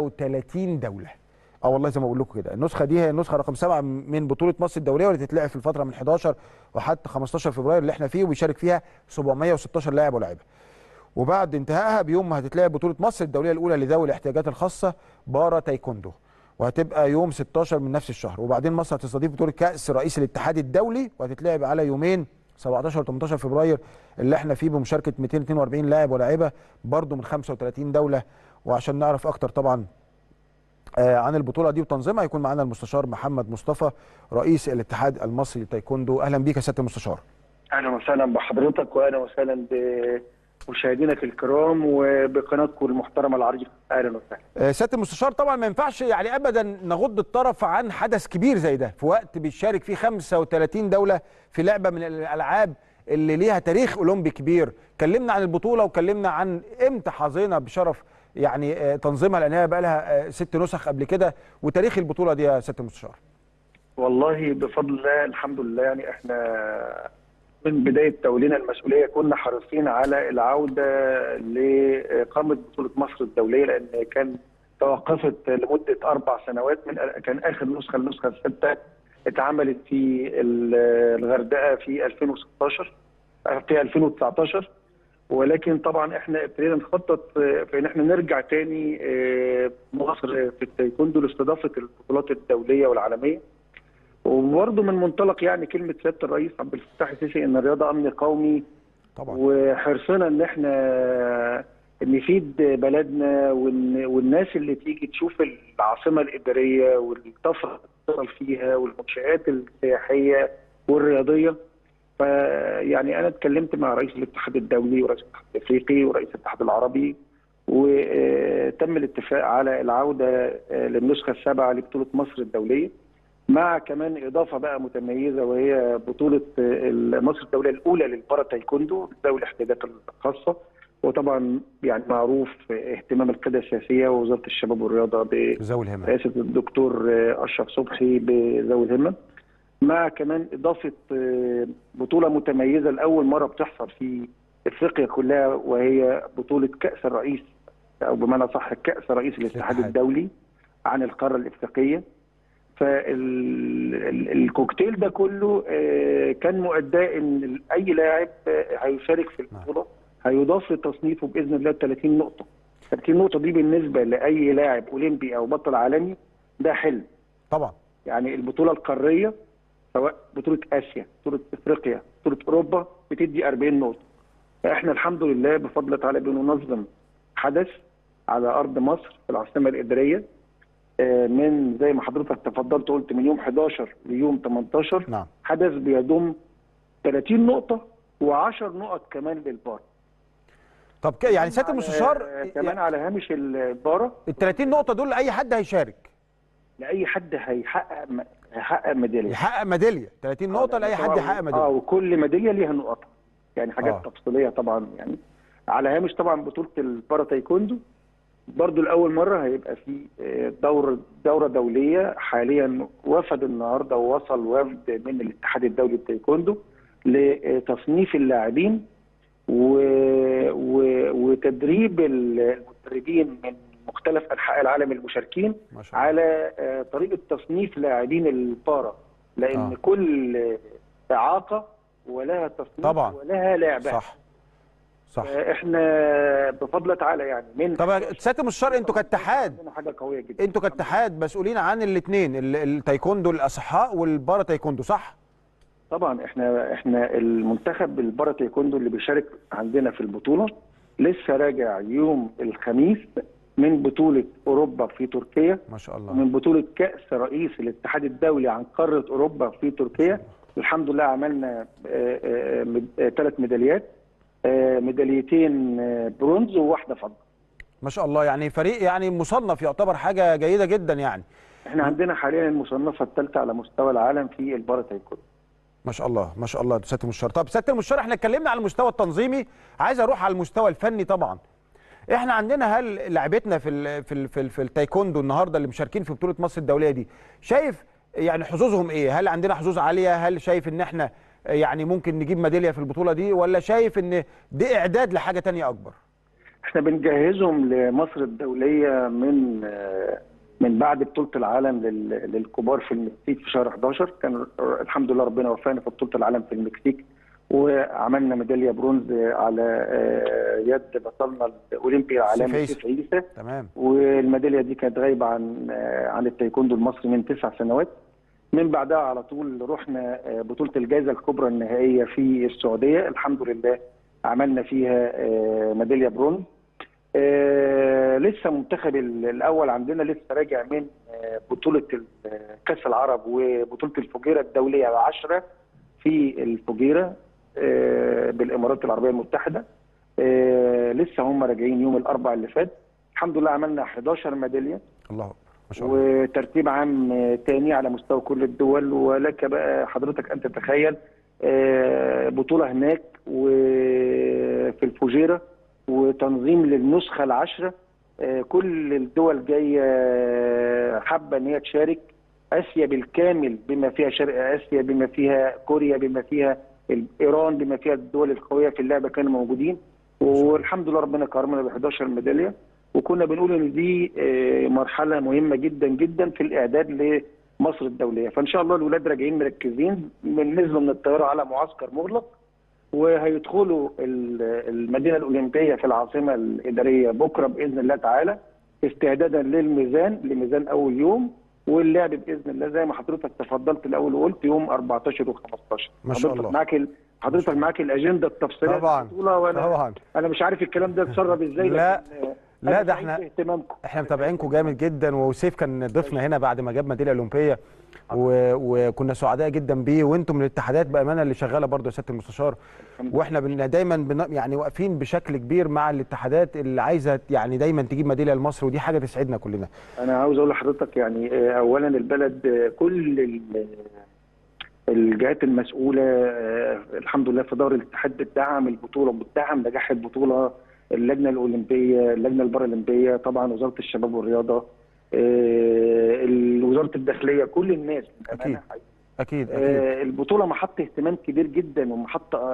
35 دوله اه والله زي ما بقول لكم كده النسخه دي هي النسخه رقم سبعه من بطوله مصر الدوليه واللي تتلعب في الفتره من 11 وحتى 15 فبراير اللي احنا فيه وبيشارك فيها 716 لاعب ولاعيبه وبعد انتهائها بيوم ما هتتلعب بطوله مصر الدوليه الاولى لذوي الاحتياجات الخاصه بارا تايكوندو وهتبقى يوم 16 من نفس الشهر وبعدين مصر هتستضيف بطوله كاس رئيس الاتحاد الدولي وهتتلعب على يومين 17 و 18 فبراير اللي احنا فيه بمشاركه 242 لاعب ولاعيبه برضه من 35 دوله وعشان نعرف اكتر طبعا آه، عن البطوله دي وتنظيمها هيكون معانا المستشار محمد مصطفى رئيس الاتحاد المصري للتايكوندو اهلا بيك يا سياده المستشار اهلا وسهلا بحضرتك واهلا وسهلا بمشاهدينك الكرام وبقناتكم المحترمه العريقه اهلا وسهلا آه، سياده المستشار طبعا ما ينفعش يعني ابدا نغض الطرف عن حدث كبير زي ده في وقت بيشارك فيه 35 دوله في لعبه من الالعاب اللي ليها تاريخ اولمبي كبير كلمنا عن البطوله وكلمنا عن امتى حظينا بشرف يعني آه، تنظيمها لان هي بقى لها آه، ست نسخ قبل كده وتاريخ البطوله دي يا سياده المستشار والله بفضل الله الحمد لله يعني احنا من بدايه تولينا المسؤوليه كنا حريصين على العوده لاقامه بطوله مصر الدوليه لان كان توقفت لمده اربع سنوات من كان اخر نسخه النسخه السادسه اتعملت في ال- الغردقه في 2016 في 2019 ولكن طبعا احنا ابتدينا نخطط آه، في ان احنا نرجع تاني آه، مصر في التايكوندو لاستضافه البطولات الدوليه والعالميه وبرضه من منطلق يعني كلمه سياده الرئيس عبد الفتاح السيسي ان الرياضه امن قومي طبعا وحرصنا ان احنا نفيد بلدنا وإن والناس اللي تيجي تشوف العاصمه الاداريه والطفره اللي بتحصل فيها والمنشات السياحيه والرياضيه فيعني انا اتكلمت مع رئيس الاتحاد الدولي ورئيس الاتحاد الافريقي ورئيس الاتحاد العربي وتم الاتفاق على العوده للنسخه السابعه لبطوله مصر الدوليه مع كمان اضافه بقى متميزه وهي بطوله مصر الدوليه الاولى للبارا تايكوندو ذوي الاحتياجات الخاصه وطبعا يعني معروف اهتمام القياده السياسيه ووزاره الشباب والرياضه ذوي الهمم برئاسه الدكتور اشرف صبحي بذوي الهمه مع كمان اضافه بطوله متميزه لاول مره بتحصل في افريقيا كلها وهي بطوله كاس الرئيس او بمعنى صح كاس رئيس الاتحاد الاتحاد. الدولي عن القاره الافريقيه فالكوكتيل ده كله آه، كان مؤداه ان اي لاعب آه، هيشارك في البطوله هيضاف لتصنيفه باذن الله 30 نقطه 30 نقطه دي بالنسبه لاي لاعب اولمبي او بطل عالمي ده حلم طبعا يعني البطوله القاريه سواء بطوله اسيا بطوله افريقيا بطوله اوروبا بتدي 40 نقطه فاحنا الحمد لله بفضل الله تعالى بننظم حدث على ارض مصر في العاصمه الاداريه آه، من زي ما حضرتك تفضلت قلت من يوم 11 ليوم 18 نعم حدث بيضم 30 نقطه و10 نقط كمان للبار طب ك- يعني سياده على- المستشار آه، كمان على هامش البارة ال 30 نقطه دول اي حد هيشارك لاي حد هيحقق م- هيحقق ميداليه يحقق ميداليه 30 نقطه لاي حد يحقق اه ميداليه وكل ميداليه ليها نقط يعني حاجات آه. آه. تفصيليه طبعا يعني على هامش طبعا بطوله البارا تايكوندو برضو لاول مره هيبقى في آه، دوره دوره دوليه حاليا وفد النهارده ووصل وفد من الاتحاد الدولي للتايكوندو لتصنيف اللاعبين و... و... وتدريب المدربين من مختلف انحاء العالم المشاركين ما شاء الله على آه، طريقه تصنيف لاعبين البارا لان آه. آه. كل اعاقه ولها تصنيف طبعاً. ولها لعبه صح صح احنا بفضل الله تعالى يعني من طب يا سياده المستشار انتوا كاتحاد عندنا حاجه قويه جدا انتوا كاتحاد مسؤولين عن الاثنين التايكوندو الاصحاء والبارا تايكوندو صح؟ طبعا احنا احنا المنتخب البارا تايكوندو اللي بيشارك عندنا في البطوله لسه راجع يوم الخميس من بطوله اوروبا في تركيا ما شاء الله ومن بطوله كاس رئيس الاتحاد الدولي عن قاره اوروبا في تركيا الحمد لله عملنا ثلاث ميداليات آه، ميداليتين آه، برونز وواحده فضه ما شاء الله يعني فريق يعني مصنف يعتبر حاجه جيده جدا يعني احنا عندنا حاليا المصنفه الثالثه على مستوى العالم في البارا تايكوندو ما شاء الله ما شاء الله سياده المستشار طب سياده المستشار احنا اتكلمنا على المستوى التنظيمي عايز اروح على المستوى الفني طبعا احنا عندنا هل لعبتنا في ال في ال في, ال في التايكوندو النهارده اللي مشاركين في بطوله مصر الدوليه دي شايف يعني حظوظهم ايه هل عندنا حظوظ عاليه هل شايف ان احنا يعني ممكن نجيب ميداليه في البطوله دي ولا شايف ان دي اعداد لحاجه تانية اكبر احنا بنجهزهم لمصر الدوليه من آه، من بعد بطوله العالم لل- للكبار في المكسيك في شهر 11 كان الحمد لله ربنا وفقنا في بطوله العالم في المكسيك وعملنا ميداليه برونز على آه، يد بطلنا الاولمبي العالمي سيف سيف عيسى تمام والميداليه دي كانت غايبه عن آه، عن التايكوندو المصري من تسع سنوات من بعدها على طول رحنا آه، بطوله الجائزه الكبرى النهائيه في السعوديه الحمد لله عملنا فيها آه، ميداليه برونز آه، لسه منتخب ال- الاول عندنا لسه راجع من آه، بطوله ال- آه، كاس العرب وبطوله الفجيره الدوليه العشره في الفجيره آه، بالامارات العربيه المتحده آه، لسه هم راجعين يوم الاربعاء اللي فات الحمد لله عملنا 11 ميداليه الله أكبر. ما شاء الله وترتيب عام آه، تاني على مستوى كل الدول ولك بقى حضرتك ان تتخيل آه، بطوله هناك وفي الفجيره وتنظيم للنسخه العشره آه، كل الدول جايه آه، حابه ان هي تشارك اسيا بالكامل بما فيها شرق اسيا بما فيها كوريا بما فيها ايران بما فيها الدول القويه في اللعبه كانوا موجودين والحمد لله ربنا كرمنا ب 11 ميداليه وكنا بنقول ان دي آه، مرحله مهمه جدا جدا في الاعداد لمصر الدوليه فان شاء الله الولاد راجعين مركزين من نزلوا من الطياره على معسكر مغلق وهيدخلوا ال- المدينه الاولمبيه في العاصمه الاداريه بكره باذن الله تعالى استعدادا للميزان لميزان اول يوم واللعب باذن الله زي ما حضرتك تفضلت الاول وقلت يوم 14 و15 ما شاء حضرتك الله. معاك ال... حضرتك معاك الاجنده التفصيليه طبعاً. للبطولة وانا طبعا انا مش عارف الكلام ده اتسرب ازاي لا. لكن، آه، لا، أنا ده سعيد إحنا- باهتمامكم احنا متابعينكم جامد جدا وسيف كان ضيفنا هنا بعد ما جاب ميداليه اولمبيه و... وكنا سعداء جدا بيه وانتم من الاتحادات بامانه اللي شغاله برضه يا سياده المستشار واحنا بن... دايما بن... يعني واقفين بشكل كبير مع الاتحادات اللي عايزه يعني دايما تجيب ميداليه لمصر ودي حاجه تسعدنا كلنا انا عاوز اقول لحضرتك يعني آه، اولا البلد آه، كل ال- الجهات المسؤوله آه، الحمد لله في دور الاتحاد بتدعم البطوله بتدعم نجاح البطوله اللجنه الاولمبيه اللجنه البارالمبيه طبعا وزاره الشباب والرياضه آه، وزاره الداخليه كل الناس أكيد. اكيد اكيد آه، البطوله محط اهتمام كبير جدا ومحط آه،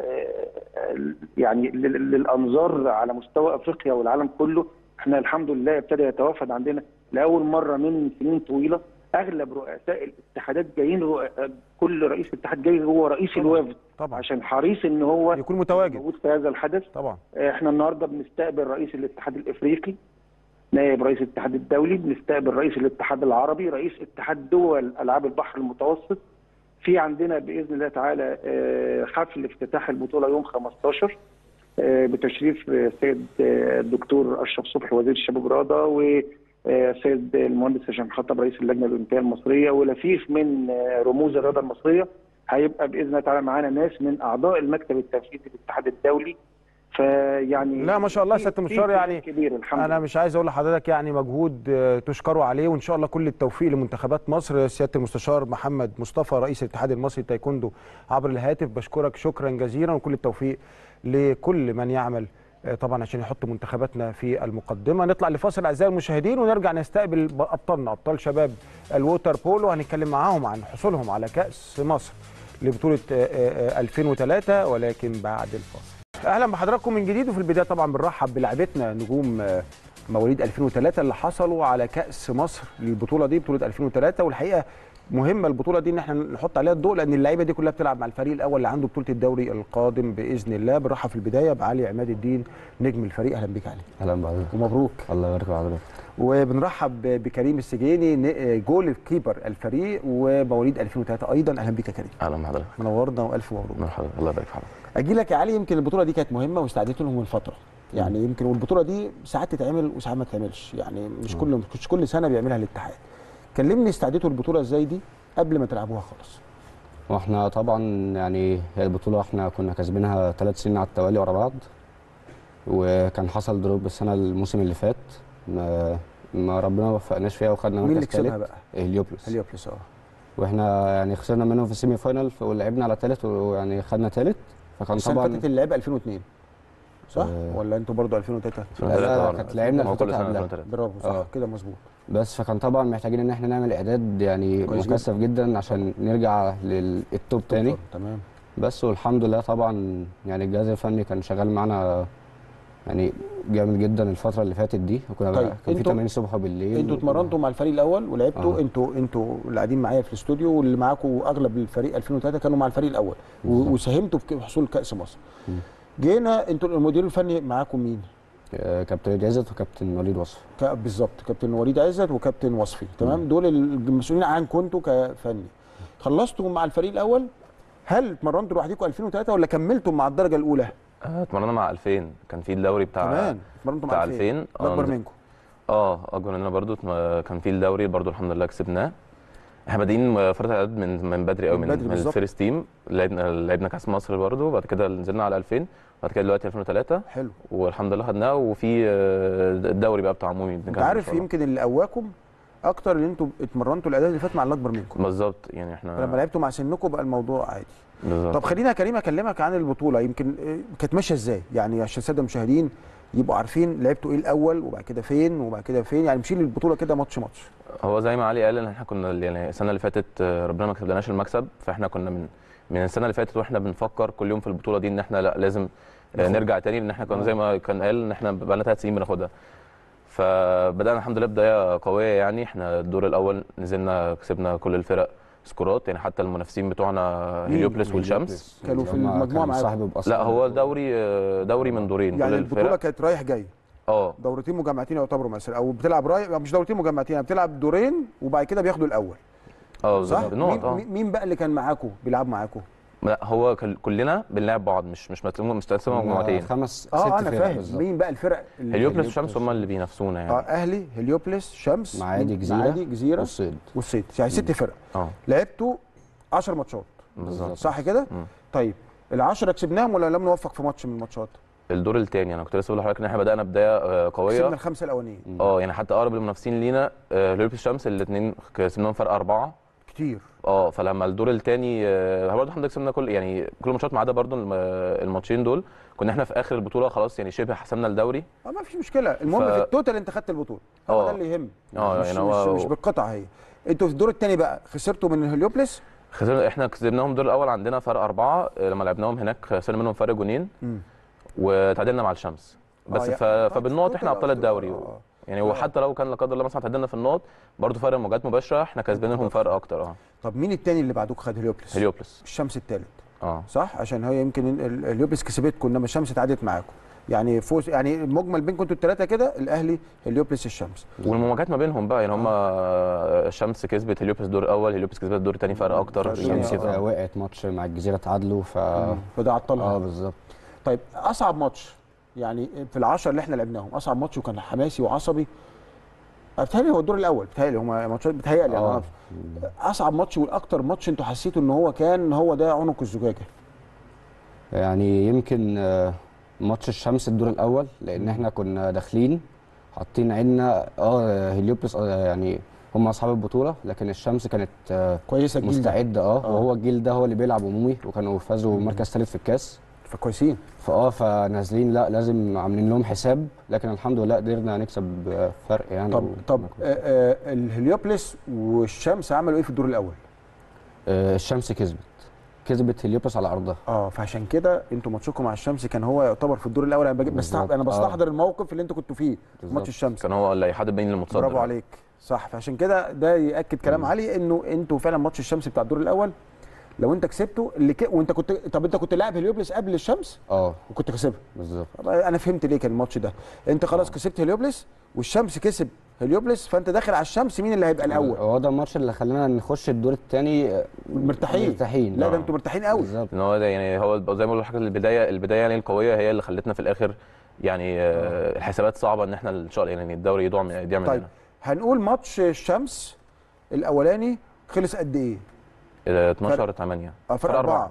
آه، يعني لل- للانظار على مستوى افريقيا والعالم كله احنا الحمد لله ابتدى يتوافد عندنا لاول مره من سنين طويله اغلب رؤساء الاتحادات جايين رؤ- كل رئيس اتحاد جاي هو رئيس طبعاً. الوفد طبعا عشان حريص ان هو يكون متواجد موجود في هذا الحدث طبعا احنا النهارده بنستقبل رئيس الاتحاد الافريقي نائب رئيس الاتحاد الدولي بنستقبل رئيس الاتحاد العربي رئيس اتحاد دول العاب البحر المتوسط في عندنا باذن الله تعالى آه، حفل افتتاح البطوله يوم 15 آه، بتشريف آه، السيد آه، الدكتور اشرف صبحي وزير الشباب والرياضه والسيد المهندس هشام خطب رئيس اللجنه الاولمبيه المصريه ولفيف من آه، رموز الرياضه المصريه هيبقى باذن الله تعالى معانا ناس من اعضاء المكتب التنفيذي للاتحاد الدولي فيعني لا، ما شاء الله في- سيادة في المستشار كلام يعني كبير الحمد انا لله مش عايز اقول لحضرتك يعني مجهود آه، تشكروا عليه وان شاء الله كل التوفيق لمنتخبات مصر سياده المستشار محمد مصطفى رئيس الاتحاد المصري للتايكوندو عبر الهاتف بشكرك شكرا جزيلا وكل التوفيق لكل من يعمل آه، طبعا عشان يحط منتخباتنا في المقدمه نطلع لفاصل اعزائي المشاهدين ونرجع نستقبل ب- ابطالنا ابطال شباب الووتر بولو هنتكلم معاهم عن حصولهم على كاس مصر لبطوله آه، آه، آه، 2003 ولكن بعد الفاصل اهلا بحضراتكم من جديد وفي البدايه طبعا بنرحب بلاعبتنا نجوم آه، مواليد 2003 اللي حصلوا على كاس مصر للبطوله دي بطوله 2003 والحقيقه مهمه البطوله دي ان احنا نحط عليها الضوء لان اللعيبه دي كلها بتلعب مع الفريق الاول اللي عنده بطوله الدوري القادم باذن الله بنرحب في البدايه بعلي عماد الدين نجم الفريق اهلا بيك علي اهلا بحضرتك ومبروك الله يبارك في حضرتك وبنرحب ب- بكريم السجيني ن- جول كيبر الفريق ومواليد 2003 ايضا اهلا بيك يا كريم اهلا بحضرتك منورنا والف مبروك مرحبا الله يبارك في حضرتك اجي لك يا علي يمكن البطوله دي كانت مهمه واستعدت لهم من فتره يعني يمكن والبطوله دي ساعات تتعمل وساعات ما تتعملش يعني مش كل مش كل سنه بيعملها الاتحاد كلمني استعدتوا البطوله ازاي دي قبل ما تلعبوها خالص واحنا طبعا يعني هي البطوله احنا كنا كاسبينها ثلاث سنين على التوالي ورا بعض وكان حصل دروب السنه الموسم اللي فات ما, ما ربنا ما وفقناش فيها وخدنا مين اللي مركز كسبها ثالث بقى هليوبلس هليوبلس اه واحنا يعني خسرنا منهم في السيمي فاينال ولعبنا على ثالث ويعني خدنا ثالث فكان السنه اللي طبعا فاتت اللعب 2002 صح آه. ولا انتوا برضو 2003 لا لا كانت لعبنا ما هو في كل الفترة سنه قبلها. 2003 برافو صح آه. كده مظبوط بس فكان طبعا محتاجين ان احنا نعمل اعداد يعني كويس مكثف جدا عشان نرجع للتوب تاني تمام بس والحمد لله طبعا يعني الجهاز الفني كان شغال معانا يعني جامد جدا الفتره اللي فاتت دي وكنا طيب، كان في انتوا- تمارين الصبح وبالليل انتوا اتمرنتوا مع الفريق الاول ولعبتوا آه. انتوا انتوا اللي قاعدين معايا في الاستوديو واللي معاكم اغلب الفريق 2003 كانوا مع الفريق الاول و- بالظبط. وساهمتوا في حصول كاس مصر مم. جينا انتوا المدير الفني معاكم مين آه، كابتن وليد عزت وكابتن وليد وصف ك- بالظبط كابتن وليد عزت وكابتن وصفي تمام دول المسؤولين عنكم انتوا كفني خلصتوا مع الفريق الاول هل اتمرنتوا لوحدكم 2003 ولا كملتوا مع الدرجه الاولى آه، اتمرنا مع 2000 كان في الدوري بتاع كمان اتمرنتوا بتاع مع 2000 آه، اكبر نزل- منكم اه اكبر مننا برضو اتم- كان في الدوري برضو الحمد لله كسبناه احنا بادئين فتره اعداد من من بدري قوي من من, بدري من بالظبط. الفيرست تيم لعبنا لعبنا كاس مصر برضو بعد كده نزلنا على 2000 بعد كده دلوقتي 2003 حلو والحمد لله خدناه وفي آه، الدوري بقى بتاع عمومي انت بنكمل إن عارف شاء الله. يمكن اللي قواكم اكتر اللي انتوا اتمرنتوا الاعداد اللي فات مع اللي اكبر منكم بالظبط يعني فلما احنا لعبتوا مع سنكم بقى الموضوع عادي بالظبط طب خلينا يا كريم اكلمك عن البطوله يمكن اه، كانت ماشيه ازاي يعني عشان الساده المشاهدين يبقوا عارفين لعبتوا ايه الاول وبعد كده فين وبعد كده فين يعني مشيل البطوله كده ماتش ماتش هو زي ما علي قال ان احنا كنا يعني السنه اللي فاتت آه، ربنا ما كسبناش المكسب فاحنا كنا من من السنه اللي فاتت واحنا بنفكر كل يوم في البطوله دي ان احنا لا لازم آه، ناخد. نرجع تاني لان احنا كنا آه. زي ما كان قال ان احنا بقى لنا ثلاث سنين بناخدها فبدانا الحمد لله بدايه قويه يعني احنا الدور الاول نزلنا كسبنا كل الفرق سكورات يعني حتى المنافسين بتوعنا هيليوبلس والشمس كانوا في اللي هم المجموعة كانوا معاكم. صاحب بأصلا لا هو دوري دوري من دورين يعني كل البطوله الفرق كانت رايح جاي اه دورتين مجمعتين يعتبروا مثلا او بتلعب رايح مش دورتين مجمعتين يعني بتلعب دورين وبعد كده بياخدوا الاول اه صح بالظبط نقط اه مين, مين بقى اللي كان معاكم بيلعب معاكم لا هو كل- كلنا بنلعب بعض مش مش متقسمه مش متقسمه هم مجموعتين خمس اه ست انا فرق فاهم بالظبط. مين بقى الفرق اللي- هيليوبلس والشمس هم اللي بينافسونا اه يعني اهلي هليوبلس شمس معادي مين؟ جزيرة معادي جزيره والصيد والصيد يعني ست فرق اه لعبتوا 10 ماتشات بالظبط صح كده مم. طيب ال10 كسبناهم ولا لم نوفق في ماتش من الماتشات الدور الثاني انا كنت لسه بقول لحضرتك ان احنا بدانا بدايه آه، كسبنا قويه الخمسه الاولانيين اه يعني حتى اقرب المنافسين لينا آه، هيليوبلس الشمس الاثنين كسبناهم فرق اربعه كتير اه فلما الدور الثاني برضه الحمد لله كسبنا كل يعني كل الماتشات ما عدا برضه الم- الماتشين دول كنا احنا في اخر البطوله خلاص يعني شبه حسمنا الدوري اه ما فيش مشكله المهم ف- في التوتال انت خدت البطوله هو اه. ده اللي يهم اه، مش يعني مش, هو- مش بالقطع هي انتوا في الدور الثاني بقى خسرتوا من هليوبلس خسرنا احنا كسبناهم الدور الاول عندنا فرق اربعه آه، لما لعبناهم هناك خسرنا منهم فرق جونين مم. وتعادلنا مع الشمس بس اه، ف... يعني- فبالنقط احنا ابطال الدوري اه. يعني وحتى لو كان لا قدر الله مثلا تعادلنا في النقط برضه فرق مواجهات مباشره احنا كسبانينهم فرق اكتر اه طب مين الثاني اللي بعدوك خد هليوبلس هليوبلس الشمس الثالث اه صح عشان هي يمكن ال- ال- الهليوبلس كسبتكم انما الشمس اتعادلت معاكم يعني فوز يعني المجمل بينكم انتوا الثلاثه كده الاهلي هليوبلس الشمس والمواجهات ما بينهم بقى يعني هم الشمس كسبت هليوبلس الدور الاول هليوبلس كسبت الدور الثاني فرق اكتر فرق الشمس جونين، كده آه، وقعت ماتش مع الجزيرة تعادلوا ف فده عطلها اه بالظبط طيب اصعب ماتش يعني في العشر اللي احنا لعبناهم اصعب ماتش وكان حماسي وعصبي بتهيألي هو الدور الاول بتهيألي هما ماتشات بتهيألي انا اه عارف اصعب ماتش والاكتر ماتش انتوا حسيتوا ان هو كان هو ده عنق الزجاجه يعني يمكن آه، ماتش الشمس الدور الاول لان احنا كنا داخلين حاطين عيننا اه هليوبلس آه يعني هم اصحاب البطوله لكن الشمس كانت آه كويسه الجيل ده مستعده اه آه. وهو الجيل ده هو اللي بيلعب عمومي وكانوا فازوا مركز ثالث في الكاس فكويسين فاه فنازلين لا لازم عاملين لهم حساب لكن الحمد لله قدرنا نكسب آه، فرق يعني طب و- طب آه آه الهليوبلس والشمس عملوا ايه في الدور الاول؟ آه، الشمس كسبت كسبت هليوبلس على ارضها اه فعشان كده انتوا ماتشكم مع الشمس كان هو يعتبر في الدور الاول انا بجيب بستحضر انا بالظبط. بستحضر الموقف اللي انتوا كنتوا فيه في بالظبط. ماتش الشمس كان هو اللي هيحدد بين المتصدر برافو عليك صح فعشان كده ده ياكد كلام علي انه انتوا فعلا ماتش الشمس بتاع الدور الاول لو انت كسبته اللي ك... وانت كنت طب انت كنت لاعب هليوبلس قبل الشمس اه وكنت كسبها بالظبط طب انا فهمت ليه كان الماتش ده انت خلاص كسبت هليوبلس والشمس كسب هليوبلس فانت داخل على الشمس مين اللي هيبقى الاول هو ده الماتش اللي خلانا نخش الدور الثاني مرتاحين مرتاحين لا ده آه. انتوا مرتاحين قوي بالظبط ان هو ده يعني هو زي ما بقول لحضرتك البدايه البدايه يعني القويه هي اللي خلتنا في الاخر يعني آه، الحسابات صعبه ان احنا ان شاء الله يعني الدوري يضيع من يضيع مننا طيب هنقول ماتش الشمس الاولاني خلص قد ايه؟ آه، 12 8 اه فرق اربعه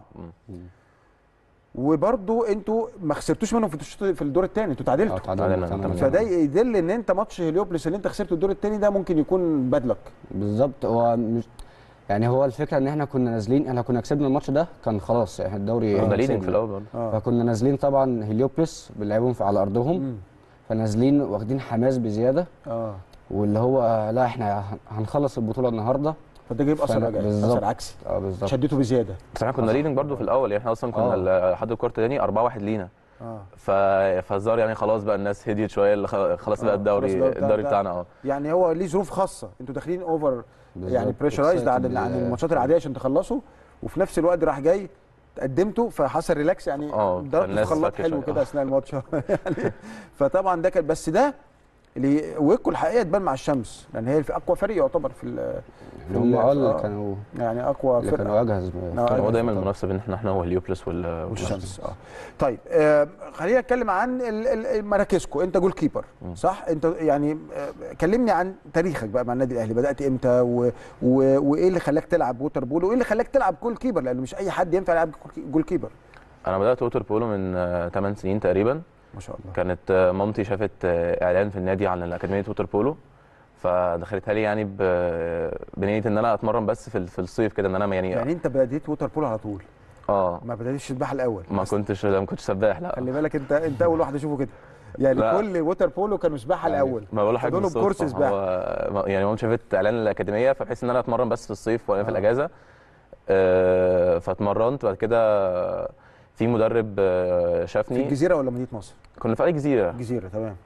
وبرضو انتوا ما خسرتوش منهم في التشوط- في الدور الثاني انتوا اه تعادلتوا تعادلنا، تعادلنا تمام. تعادلنا. فده يدل ان انت ماتش هليوبلس اللي انت خسرته الدور الثاني ده ممكن يكون بادلك بالظبط هو مش يعني هو الفكره ان احنا كنا نازلين احنا كنا كسبنا الماتش ده كان خلاص احنا الدوري كنا احنا ليدنج في كسبنا. الاول برضه اه فكنا نازلين طبعا هليوبلس بنلعبهم في- على ارضهم مم. فنازلين واخدين حماس بزياده اه واللي هو لا احنا هن- هنخلص البطوله النهارده فده جايب اثر فأنا- رجعي بالظبط. اثر عكسي اه بالظبط شديته بزياده بس احنا كنا ليدنج برضه في الاول يعني احنا اصلا كنا آه. ال- لحد الكورت الثاني 4 1 لينا اه ف فالظاهر يعني خلاص بقى الناس هديت شويه اللي خ- خلاص آه، بقى خلاص الدوري بقى بتاع- الدوري بتاع- بتاعنا اه يعني هو ليه ظروف خاصه انتوا داخلين اوفر بالظبط. يعني بريشرايزد عن excited عن بال- الماتشات العاديه عشان تخلصوا وفي نفس الوقت راح جاي تقدمتوا فحصل ريلاكس يعني اه، ضربت في فالناس خلاط فكت حلو شوية. كده اه. اثناء الماتش يعني فطبعا ده كان بس ده اللي وقتكم الحقيقه تبان مع الشمس لان هي في اقوى فريق يعتبر في ال- اللي هم اه اللي آه. كانوا يعني اقوى اللي فرقه كانوا اجهز آه، هو أيوة. دايما المنافسه بين احنا احنا وهليوبلس وال والشمس اه طيب آه خلينا نتكلم عن ال- ال- مراكزكم انت جول كيبر صح انت يعني آه كلمني عن تاريخك بقى مع النادي الاهلي بدات امتى و... و... وايه اللي خلاك تلعب ووتر بول وايه اللي خلاك تلعب جول كيبر لانه مش اي حد ينفع يلعب جول كي- جول كيبر انا بدات ووتر بولو من 8 سنين تقريبا ما شاء الله كانت آه، مامتي شافت آه، اعلان في النادي عن اكاديميه ووتر بولو فدخلتها لي يعني ب- بنيه ان انا اتمرن بس في ال- في الصيف كده ان انا يعني, يعني انت بديت ووتر بول على طول اه ما بداتش سباحه الاول ما بس كنتش لا ما كنتش سباح لا خلي بالك انت انت اول واحد اشوفه كده يعني لا. كل ووتر بولو كانوا سباحه الاول ما بقول لحضرتك فدول بالصدفة. بكورس سباحه هو ما- يعني ماما شافت اعلان الاكاديميه فبحيث ان انا اتمرن بس في الصيف وانا في آه. الاجازه آه، فاتمرنت بعد كده في مدرب آه، في شافني الجزيره ولا مدينه نصر كنا في اي جزيره الجزيره تمام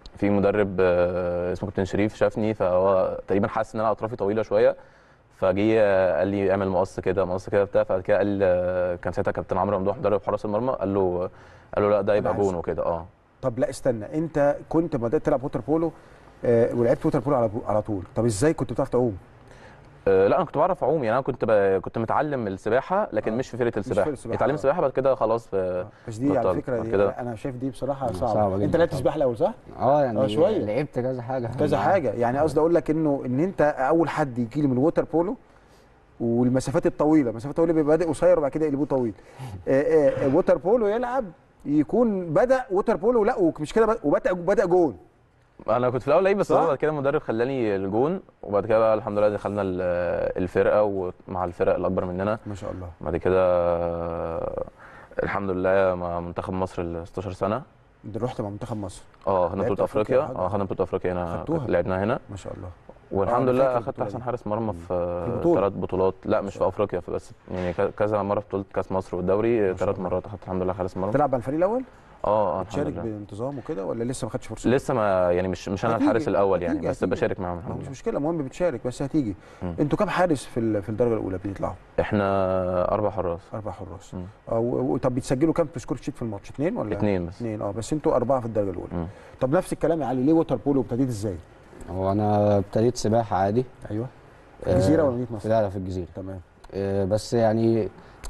في مدرب آه، اسمه كابتن شريف شافني فهو تقريبا حس ان انا اطرافي طويله شويه فجه آه، قال لي اعمل مقص كده مقص كده بتاع فبعد كده قال آه، كان ساعتها كابتن عمرو ممدوح مدرب حراس المرمى قال له قال له لا ده يبقى أنا عايز- جون وكده اه طب لا استنى انت كنت بدات تلعب ووتر بولو آه ولعبت ووتر بولو على على طول طب ازاي كنت بتعرف تعوم آه، لا انا كنت بعرف اعوم يعني انا كنت ب... كنت متعلم السباحه لكن آه. مش في فرقه السباحه فرقة السباحة، اتعلمت آه. سباحه بعد كده خلاص آه، بس دي على بطلت. فكره بعد دي كده- انا شايف دي بصراحه صعبة صعبه جدا انت لعبت طبعا. سباحه الاول صح اه يعني آه، شوية. لعبت كذا حاجه كذا مع- حاجه يعني قصدي اقول لك انه ان انت اول حد يجي لي من الووتر بولو والمسافات الطويله المسافات الطويله بيبقى بادئ قصير وبعد كده يقلبوه طويل آه، آه، آه، ووتر بولو يلعب يكون بدا ووتر بولو لا ومش كده بد- وبدا بدا جون انا كنت في الاول لعيب بس صح؟ هو بعد كده المدرب خلاني الجون وبعد كده بقى الحمد لله دخلنا ال- الفرقه ومع الفرق الاكبر مننا ما شاء الله بعد كده آه، الحمد لله مع منتخب مصر ال 16 سنه انت رحت مع منتخب مصر اه خدنا لعبت بطوله أفريقيا افريقيا حاجة؟ اه خدنا بطوله افريقيا هنا خدتوها؟ كنت لعبناها هنا ما شاء الله والحمد أنا لله فاكر اخدت البطولة احسن دي. حارس مرمى في في بطولة؟ ثلاث بطولات لا ما مش شاء في افريقيا بس يعني ك- كذا مره في بطوله كاس مصر والدوري شاء ثلاث الله. مرات اخدت الحمد لله حارس مرمى تلعب مع الفريق الاول اه اه الحمد تشارك لله بانتظام وكده ولا لسه ما خدتش فرصه لسه ما يعني مش مش انا هتيجي، الحارس الاول يعني هتيجي، بس هتيجي. بشارك معاهم ما هو الحمد مش لله مشكله المهم بتشارك بس هتيجي مم. انتوا كام حارس في ال- في الدرجه الاولى بيطلعوا احنا اربع حراس اربع حراس مم. اه و- و- طب بتسجلوا كام في سكور شيت في الماتش اثنين ولا اثنين بس اثنين اه بس انتوا اربعه في الدرجه الاولى مم. طب نفس الكلام يا علي ليه ووتر بولو ابتديت ازاي هو انا ابتديت سباحه عادي ايوه في الجزيره آه، ولا مدينه مصر لا لا في الجزيره تمام آه، بس يعني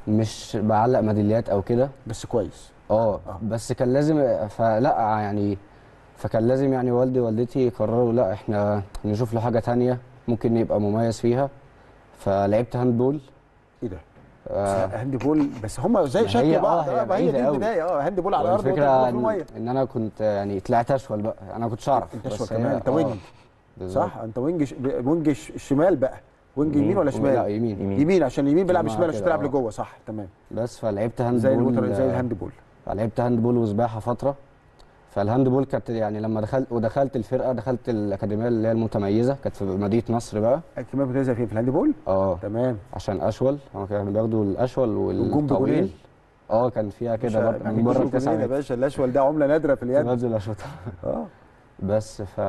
مش بعلق ميداليات او كده بس كويس اه آه. بس كان لازم فلا يعني فكان لازم يعني والدي ووالدتي يقرروا لا احنا نشوف له حاجه تانية ممكن يبقى مميز فيها فلعبت هاندبول ايه ده آه هاند بول بس هم زي ما شكل هي- بعض آه، هي اه ما هي دي بعيدة أوي. البدايه اه هاند بول على الارض ووتر الفكره بول في ان, الميه إن انا كنت يعني طلعت اشول بقى انا كنتش اعرف انت بس اشول هي- كمان انت آه، وينج بالظبط. صح انت وينج ش... وينج ش... شمال بقى وينج يمين ولا لا شمال يمين يمين يمين عشان اليمين بيلعب جماعة شمال عشان كده، تلعب آه. لجوه صح تمام بس فلعبت زي الوتر هاندبول زي آه، الهاند بول فلعبت هاندبول وسباحه فتره فالهاندبول كانت يعني لما دخلت ودخلت الفرقه دخلت الاكاديميه اللي هي المتميزه كانت في مدينه نصر بقى كمان بتنزل فين في الهاند بول اه تمام عشان اشول هم كانوا بياخدوا الاشول والجون بجونين. والطويل اه كان فيها كده برضه من بره الجون التسعه يا متر. باشا الاشول ده عمله نادره في اليد بنزل اشوط اه بس ف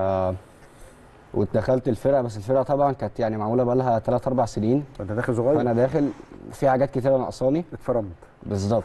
ودخلت الفرقه بس الفرقه طبعا كانت يعني معموله بقى لها 3 4 سنين فانت داخل صغير فانا داخل في حاجات كتيره ناقصاني اتفرمت بالظبط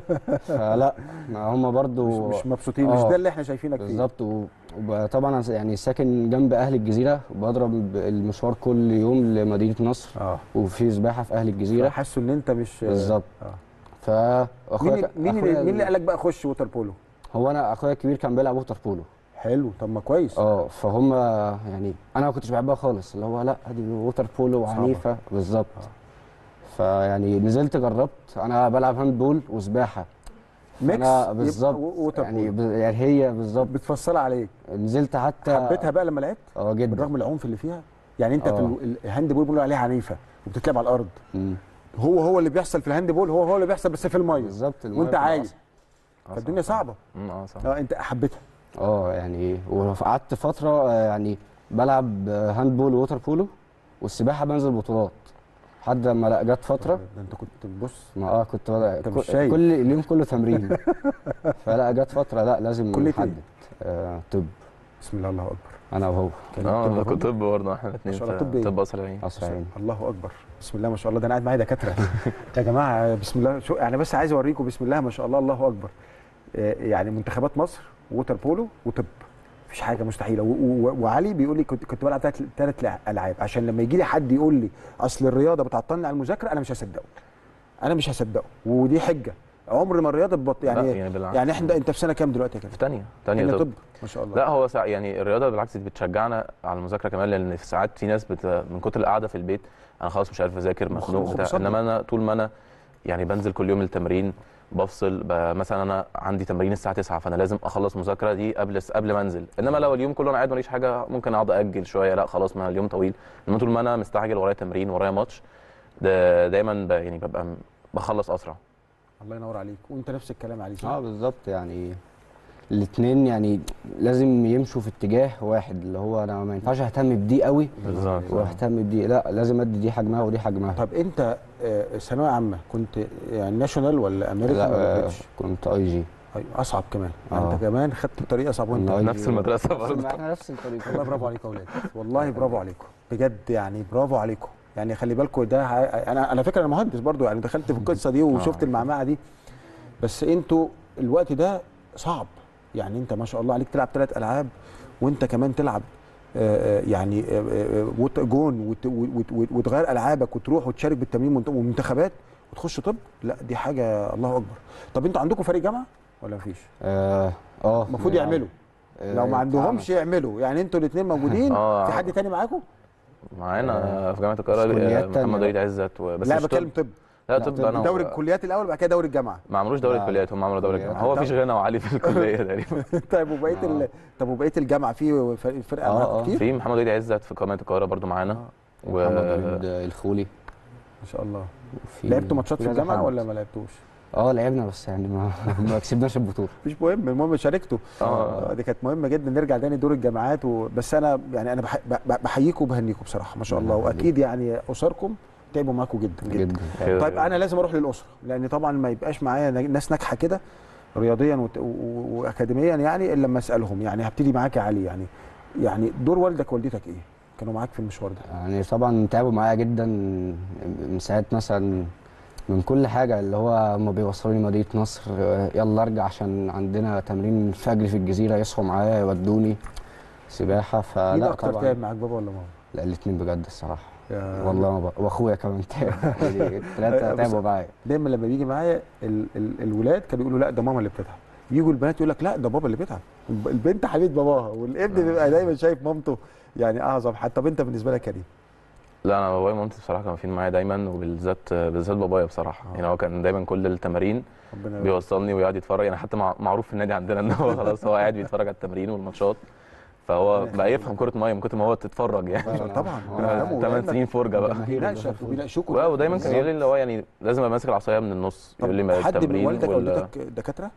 فلا ما هم برضو مش, مش مبسوطين مش آه. ده اللي احنا شايفينك فيه بالظبط و- وطبعا أنا يعني ساكن جنب اهل الجزيره وبضرب المشوار كل يوم لمدينه نصر اه وفي سباحه في اهل الجزيره حاسوا ان انت مش بالظبط آه. فاخويا مين ك- مين أخويا اللي مين اللي ال- قال لك بقى خش ووتر بولو هو انا اخويا الكبير كان بيلعب ووتر بولو حلو طب ما كويس اه فهم يعني انا ما كنتش بحبها خالص اللي هو لا دي ووتر بولو صعبة. وعنيفه بالظبط آه. فيعني نزلت جربت انا بلعب هاند بول وسباحه ميكس انا يبقى بالظبط ووتر يعني, بولو ب... يعني هي بالظبط بتفصلها عليك نزلت حتى حبيتها بقى لما لعبت اه جدا بالرغم من العنف اللي فيها يعني انت في آه. ال- الهاند بول بيقولوا عليها عنيفه وبتتلعب على الارض مم. هو هو اللي بيحصل في الهاند بول هو هو اللي بيحصل بس في الميه بالظبط المية وانت بتبقى عايم أصعب. آه، فالدنيا صح. صعبه مم، اه صح اه انت حبيتها اه يعني وقعدت فتره آه، يعني بلعب آه، هاند بول ووتر بولو والسباحه بنزل بطولات لحد ما لا جت فتره ده انت كنت بص ما اه كنت بدأ أنت كل, مش شايف. كل اليوم كله تمرين فلا جت فتره لا لازم كلية نحدد آه طب بسم الله الله اكبر انا وهو كان اه انا طب كنت برضه؟ طب برضه احنا الاثنين ما شاء الله، طب إيه؟ طب قصر العين قصر عيني الله اكبر بسم الله ما شاء الله ده انا قاعد معايا دكاتره يا جماعه بسم الله شو انا بس عايز اوريكم بسم الله ما شاء الله الله اكبر آه، يعني منتخبات مصر ووتر بولو وطب مفيش حاجه مستحيله و- و- وعلي بيقول لي كنت كنت بلعب ثلاث ثلاث العاب عشان لما يجي لي حد يقول لي اصل الرياضه بتعطلني عن المذاكره انا مش هصدقه انا مش هصدقه ودي حجه عمر ما الرياضه بتبط لا، يعني يعني بالعكس. يعني احنا انت في سنه كام دلوقتي يا كده؟ في ثانيه ثانيه إحنا طب طب ما شاء الله لا هو سا... يعني الرياضه بالعكس دي بتشجعنا على المذاكره كمان لان في ساعات في ناس بت... من كتر القعده في البيت انا خلاص مش عارف اذاكر مخ- مخنوق مخ بتاع مصدع. انما انا طول ما انا يعني بنزل كل يوم التمرين بفصل ب... مثلا انا عندي تمرين الساعه 9 فانا لازم اخلص مذاكره دي قبل قبل ما انزل انما لو اليوم كله انا قاعد ماليش حاجه ممكن اقعد اجل شويه لا خلاص ما اليوم طويل انما طول ما انا مستعجل ورايا تمرين ورايا ماتش ده دايما ب... يعني ببقى م- بخلص اسرع الله ينور عليك وانت نفس الكلام علي اه بالظبط يعني الاثنين يعني لازم يمشوا في اتجاه واحد اللي هو انا ما ينفعش اهتم بدي قوي بالظبط واهتم بدي لا لازم ادي دي حجمها ودي حجمها طب انت آه، ثانويه عامه كنت يعني ناشونال ولا امريكان لا ولا آه، بريتش؟ كنت اي جي ايوه اصعب كمان آه. انت كمان خدت الطريق اصعب وانت والله نفس المدرسه نفس- برضه احنا نفس الطريقه والله برافو عليكم يا اولاد والله برافو عليكم بجد يعني برافو عليكم يعني خلي بالكم ده ه- انا على فكره انا مهندس برضو يعني دخلت في القصه دي وشفت المعمعه دي بس انتوا الوقت ده صعب يعني انت ما شاء الله عليك تلعب ثلاث العاب وانت كمان تلعب آه، آه، يعني آه، آه، وت- جون وت- وت- وت- وتغير العابك وتروح وتشارك بالتمرين منت- ومنتخبات وتخش طب لا دي حاجه الله اكبر طب انتوا عندكم فريق جامعه ولا مفيش اه اه المفروض يعملوا آه، لو ما عندهمش يعملوا يعني انتوا الاثنين موجودين آه. في حد تاني معاكم معانا في جامعه بس القاهره كليات آه، تانية محمد بقى. وليد عزت و- بس لا مش بتكلم طب طب لا لا، طب طب انا دوري و- الكليات الاول وبعد كده دوري الجامعه ما عملوش دوري لا. الكليات هم عملوا دوري كليات. الجامعه هو طب- مفيش غنى وعلي في الكليه تقريبا طيب وبقيه ال... طب وبقيه الجامعه في فرق- فرقه آه، معاكم آه. كتير في محمد وليد عزت في قناه القاهره برضو معانا و... محمد وليد الخولي ما شاء الله وفي- لعبتوا ماتشات في كذا الجامعه حد. ولا ما لعبتوش اه لعبنا بس يعني ما ما كسبناش البطوله مش مهم المهم شاركتوا آه. آه، دي كانت مهمه جدا نرجع تاني دور الجامعات و... بس انا يعني انا بح... ب- بحييكم وبهنيكم بصراحه ما شاء الله الله واكيد يعني اسركم تعبوا معاكم جدا جدا جدا خير. طيب انا لازم اروح للاسره لان طبعا ما يبقاش معايا ناس ناجحه كده رياضيا وت- و- و- واكاديميا يعني الا لما اسالهم يعني هبتدي معاك يا علي يعني يعني دور والدك ووالدتك ايه؟ كانوا معاك في المشوار ده يعني طبعا تعبوا معايا جدا من ساعه مثلا من كل حاجه اللي هو هم بيوصلوني مدينه نصر آه، يلا ارجع عشان عندنا تمرين الفجر في الجزيره يصحوا معايا يودوني سباحه مين فلا اكتر طبعا تعب معاك بابا ولا ماما؟ لا الاثنين بجد الصراحه يا- والله ما بق- واخويا كمان تعب يعني الثلاثه بص- تعبوا معايا دايما لما بيجي معايا ال ال الولاد كانوا يقولوا لا ده ماما اللي بتتعب يجوا البنات يقول لك لا ده بابا اللي بيتعب الب- البنت حبيبه باباها والابن بيبقى دايما شايف مامته يعني اعظم حد طب انت بالنسبه لك يا كريم لا انا بابايا ومامتي بصراحه كانوا واقفين معايا دايما وبالذات بالذات بابايا بصراحه آه. يعني هو كان دايما كل التمارين ربنا يبارك. بيوصلني ويقعد يتفرج يعني حتى مع- معروف في النادي عندنا ان هو خلاص هو قاعد بيتفرج على التمارين والماتشات فهو ربنا بقى يخليك. يفهم كرة ميه من كتر ما هو تتفرج يعني فعلا. طبعا آه، كلامه 8 دايماً سنين فرجه بقى بيناقشك وبيناقشوك لا ودايما كان يقول لي اللي هو يعني لازم ابقى ماسك العصايه من النص طب يقول لي ما حد من التمرين والدك او وال- والدتك دكاتره؟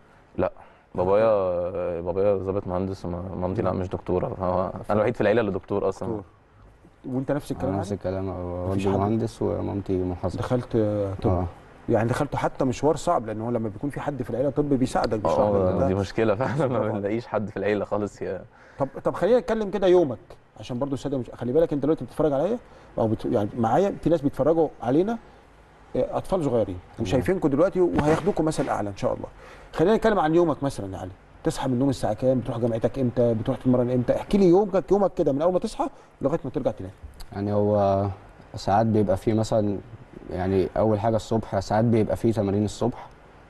بابايا بابايا ضابط مهندس ومامتي لا مش دكتوره فهو انا الوحيد في العيله اللي دكتور اصلا دكتور. وانت نفس الكلام انا نفس علي؟ الكلام مفيش والدي حد. مهندس ومامتي محاسبه دخلت آه، طب اه يعني دخلته حتى مشوار صعب لان هو لما بيكون في حد في العيله طب بيساعدك مش اه واحد دي ده. مشكله فعلا ما طبعاً. بنلاقيش حد في العيله خالص يا طب طب خلينا نتكلم كده يومك عشان برضو الساده مش خلي بالك انت دلوقتي بتتفرج عليا او بت... يعني معايا في ناس بيتفرجوا علينا آه، اطفال صغيرين وشايفينكم دلوقتي وهياخدوكم مثل اعلى ان شاء الله خلينا نتكلم عن يومك مثلا يا علي تصحى من النوم الساعه كام بتروح جامعتك امتى بتروح تتمرن امتى احكي لي يومك يومك كده من اول ما تصحى لغايه ما ترجع تنام يعني هو ساعات بيبقى فيه مثلا يعني اول حاجه الصبح ساعات بيبقى فيه تمارين الصبح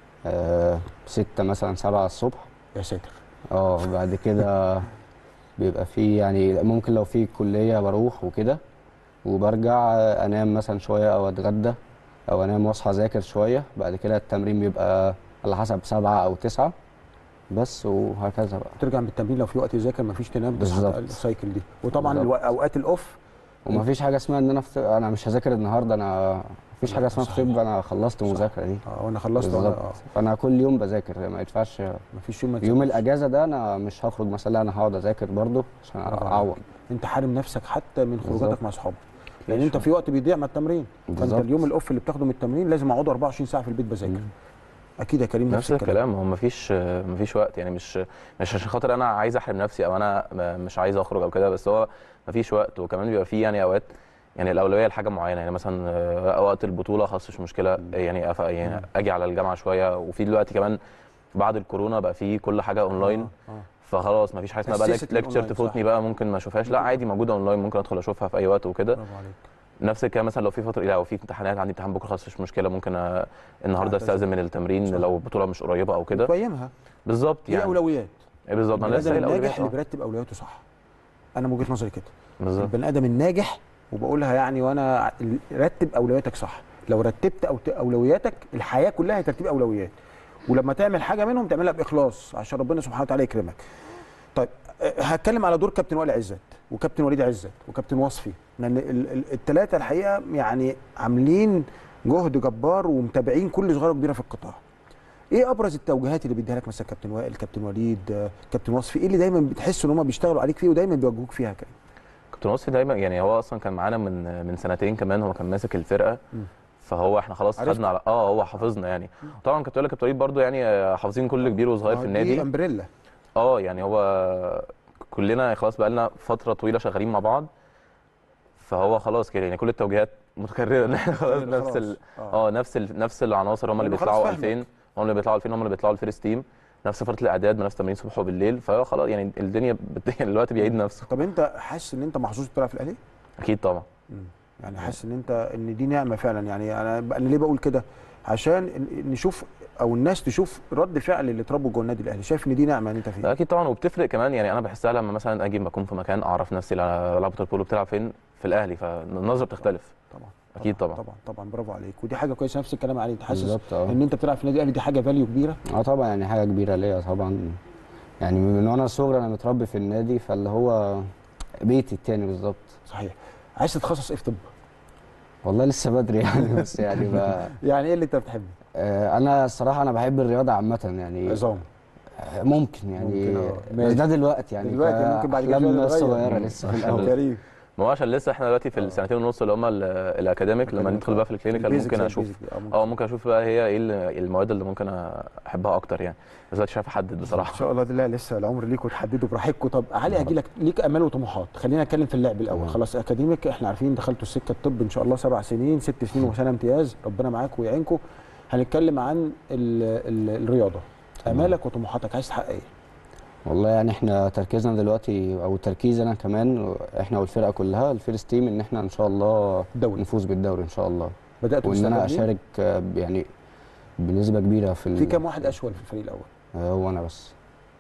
آه ستة مثلا سبعة الصبح يا ساتر اه بعد كده بيبقى فيه يعني ممكن لو في كلية بروح وكده وبرجع انام مثلا شوية او اتغدى او انام واصحى اذاكر شوية بعد كده التمرين بيبقى على حسب سبعة او تسعة بس وهكذا بقى ترجع من التمرين لو في وقت تذاكر مفيش تنام تصحى بالظبط. السايكل دي وطبعا بالظبط. الو- اوقات الاوف ومفيش حاجة اسمها ان انا فت... انا مش هذاكر النهارده انا مفيش حاجة اسمها في صحيح. طب انا خلصت صح. المذاكرة دي اه وانا خلصت وأنا- بالظبط اه فانا كل يوم بذاكر ما ينفعش مفيش يوم ما يوم تذاكرش. الاجازه ده انا مش هخرج مثلا لا انا هقعد اذاكر برضه عشان برافو عليك. اعوض انت حارم نفسك حتى من خروجاتك بالظبط. مع اصحابك لان انت في وقت بيضيع مع التمرين فانت بالظبط. اليوم الاوف اللي بتاخده من التمرين لازم اقعد 24 ساعه في البيت بذاكر مم. اكيد يا كريم نفس الكلام هو مفيش مفيش وقت يعني مش مش عشان خاطر انا عايز احرم نفسي او انا م- مش عايز اخرج او كده بس هو مفيش وقت وكمان بيبقى فيه يعني اوقات يعني الاولويه لحاجه معينه يعني مثلا آه، وقت البطوله خلاص مش مشكله يعني, أف... يعني اجي على الجامعه شويه وفي دلوقتي كمان بعد الكورونا بقى في كل حاجه اونلاين آه. فخلاص مفيش حاجه اسمها بقى تأسست ليكتشر الأونلاين، تفوتني صح. بقى ممكن ما اشوفهاش لا عادي موجوده اونلاين ممكن ادخل اشوفها في اي وقت وكده برافو عليك نفس الكلام مثلا لو في فتره لو في امتحانات عندي امتحان بكره خلاص مش مشكله ممكن أ... النهارده أعتذر. استاذن من التمرين صح. لو البطوله مش قريبه او كده تقيمها بالظبط دي يعني اولويات إيه بالظبط انا البني لسه ادم قايل الناجح اللي اولويات بيرتب اولوياته صح انا من وجهه نظري كده بالظبط البني ادم الناجح وبقولها يعني وانا رتب اولوياتك صح لو رتبت أو اولوياتك الحياه كلها هي ترتيب اولويات ولما تعمل حاجه منهم تعملها باخلاص عشان ربنا سبحانه وتعالى يكرمك طيب أه، هتكلم على دور كابتن وائل عزت وكابتن وليد عزت وكابتن وصفي لان الثلاثه الحقيقه يعني عاملين جهد جبار ومتابعين كل صغيره وكبيره في القطاع ايه ابرز التوجيهات اللي بيديها لك مثلا كابتن وائل كابتن وليد آه، كابتن وصفي ايه اللي دايما بتحس ان هم بيشتغلوا عليك فيه ودايما بيوجهوك فيها كده كابتن وصفي دايما يعني هو اصلا كان معانا من من سنتين كمان هو كان ماسك الفرقه مم. فهو احنا خلاص عرفت. خدنا على اه هو حافظنا يعني طبعا كنت اقول لك الطريق برضو يعني آه، حافظين كل كبير وصغير في دي النادي امبريلا اه يعني هو كلنا خلاص بقالنا فتره طويله شغالين مع بعض فهو خلاص كده يعني كل التوجيهات متكرره ان احنا خلاص كده نفس ال... خلاص. اه نفس ال... نفس العناصر هم اللي لأنه خلاص بيطلعوا فاهمك. 2000 هم اللي بيطلعوا 2000 هم اللي بيطلعوا الفيرست تيم نفس فتره الاعداد بنفس تمرين الصبح وبالليل فهو خلاص يعني الدنيا بت... الوقت بيعيد نفسه طب انت حاسس ان انت محظوظ تلعب في الاهلي؟ اكيد طبعا يعني حاسس ان انت ان دي نعمه فعلا يعني انا انا ليه بقول كده؟ عشان ن- نشوف او الناس تشوف رد فعل اللي اتربوا جوه النادي الاهلي شايف ان دي نعمه ان انت لا فيها اكيد طبعا وبتفرق كمان يعني انا بحسها لما مثلا اجي بكون في مكان اعرف نفسي لا- بلعب ووتر بولو بتلعب فين في الاهلي فالنظره بتختلف طبعا أكيد طبعا. طبعا طبعا برافو عليك ودي حاجه كويسه نفس الكلام عليك انت حاسس بالظبط اه ان انت بتلعب في النادي الاهلي دي حاجه فاليو كبيره اه طبعا يعني حاجه كبيره ليا طبعا يعني من وانا صغري انا متربي في النادي فاللي هو بيتي التاني بالظبط صحيح عايز تتخصص ايه في طب؟ والله لسه بدري يعني بس يعني ب... يعني ايه اللي انت بتحبه؟ آه، انا الصراحه انا بحب الرياضه عامه يعني عظام آه، ممكن يعني ممكن، آه. بس ماشي. ده دلوقتي يعني دلوقتي ممكن بعد كده كأحلام شوية تتغير. صغيره مم. لسه في عشان الاول كريم ما هو عشان لسه احنا دلوقتي في السنتين ونص اللي هم ال- الاكاديميك لما ندخل بقى في الكلينيكال البيزكس ممكن يعني، اشوف البيزك، آه، ممكن. اه ممكن اشوف بقى هي ايه ال- المواد اللي ممكن احبها اكتر يعني بس دلوقتي مش عارف احدد ان بصراحه شاء الله لا لسه العمر ليكوا تحددوا براحتكم طب علي اجي لك ليك امال وطموحات خلينا نتكلم في اللعب الاول تمام. خلاص اكاديميك احنا عارفين دخلتوا السكه الطب ان شاء الله سبع سنين ست سنين وسنه امتياز ربنا معاكم ويعينكم هنتكلم عن ال ال الرياضه تمام. امالك وطموحاتك عايز تحقق ايه والله يعني احنا تركيزنا دلوقتي او تركيزي انا كمان احنا والفرقه كلها الفيرست تيم ان احنا ان شاء الله دوري نفوز بالدوري ان شاء الله بداتوا وان انا مستقبلين؟ اشارك آه، يعني بنسبه كبيره في ال- في كام واحد اشول في الفريق الاول آه، هو انا بس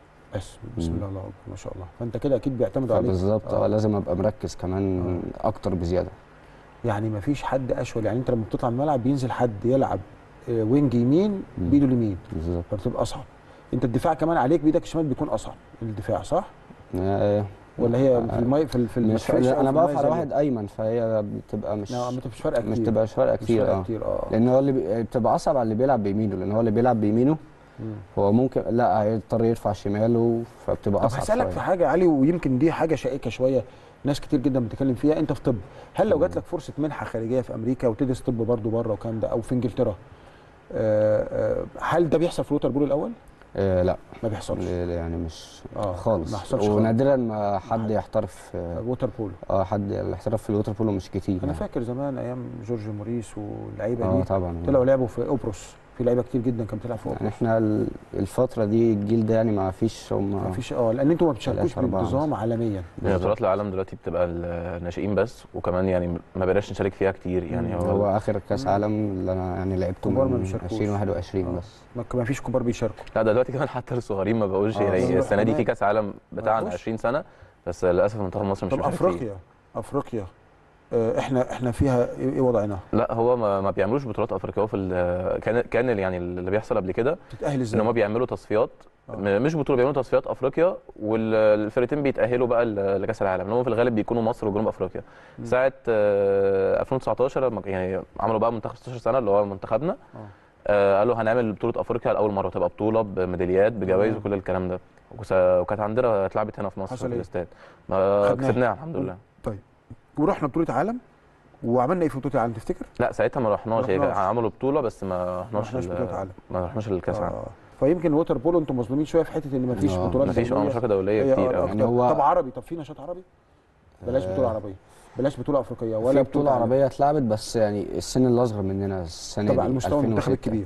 بس بسم مم. الله الله اكبر ما شاء الله فانت كده اكيد بيعتمدوا عليك بالظبط آه. اه لازم ابقى مركز كمان اكتر بزياده يعني ما فيش حد اشول يعني انت لما بتطلع من الملعب بينزل حد يلعب آه، وينج يمين مم. بايده اليمين بالظبط فبتبقى اصعب انت الدفاع كمان عليك بايدك الشمال بيكون اصعب الدفاع صح آه، ولا هي آه، في المي في ال- في مش المفرش أو انا في بقف المية على زي واحد ايمن فهي بتبقى مش لا ما تبقاش فارقه كتير مش تبقى فارقه مش كتير فارقة اه كتير اه لان هو اللي بي- بتبقى اصعب على اللي بيلعب بيمينه لان هو اللي بيلعب بيمينه مم. هو ممكن لا هيضطر يرفع شماله فبتبقى طب اصعب هسألك في شويه حاجة يا علي ويمكن دي حاجة شائكة شوية ناس كتير جدا بتتكلم فيها انت في طب هل لو جات لك فرصة منحة خارجية في امريكا وتدرس طب برضه بره والكلام ده او في انجلترا آه، آه، هل ده بيحصل في الوتر بول الاول؟ آه لا ما بيحصلش ل- يعني مش آه، خالص ما حصلش خالص. ونادرا ما حد يحترف آه، ووتر بول اه حد الاحتراف في الوتر بولو مش كتير انا يعني. فاكر زمان ايام جورج موريس واللعيبة اه دي طبعا طلعوا لعبوا في قبرص في لعيبة كتير جدا كانت بتلعب في يعني قبرص احنا ال- الفتره دي الجيل ده يعني ما فيش هم ما فيش اه لان انتوا ما بتشاركوش ثلاثة أربعة بانتظام عالميا يعني بطولات العالم دلوقتي بتبقى الناشئين بس وكمان يعني ما بقيناش نشارك فيها كتير يعني مم. هو هو اخر كاس مم. عالم اللي انا يعني لعبته كبار ما من بيشاركوش. 2021 آه. بس ما ما فيش كبار بيشاركوا لا ده دلوقتي كمان حتى الصغيرين ما بقوش آه، يعني بالظبط. السنه دي في كمان. كاس عالم بتاعنا بقوش. 20 سنه بس للاسف منتخب مصر مش طب مشارك فيه. افريقيا افريقيا آه، احنا احنا فيها ايه إيه وضعنا؟ لا هو ما, ما بيعملوش بطولات افريقيه هو في ال- كان كان يعني اللي بيحصل قبل كده تتاهل ان ازاي؟ هم بيعملوا تصفيات آه. م- مش بطوله بيعملوا تصفيات افريقيا والفرقتين بيتاهلوا بقى ل- لكاس العالم اللي هم في الغالب بيكونوا مصر وجنوب افريقيا مم. ساعه آه، 2019 لما يعني عملوا بقى منتخب 16 سنه اللي هو منتخبنا آه. آه، قالوا هنعمل بطوله افريقيا لاول مره تبقى بطوله بميداليات بجوائز آه. وكل الكلام ده وس- وكانت عندنا اتلعبت هنا في مصر حصل في إيه؟ الاستاد ما خدناها. كسبناها الحمد لله ورحنا بطوله عالم وعملنا ايه في بطوله العالم تفتكر؟ لا ساعتها ما رحناش هي رحناش. عملوا بطوله بس ما ما رحناش رحناش ال- بطوله عالم ما رحناش الكاس العالم آه. فيمكن الوتر بولو انتم مظلومين شويه في حته ان ما فيش آه، بطولات ما فيش اه دولية. مشاركه دوليه هي كتير آه، قوي أكتر. يعني هو- طب عربي طب في نشاط عربي؟ بلاش آه، بطوله عربيه بلاش بطوله افريقيه ولا ولا في بطوله عالم. عربيه اتلعبت بس يعني السن الاصغر مننا السنه طب على دي مستوى المنتخب 2006. الكبير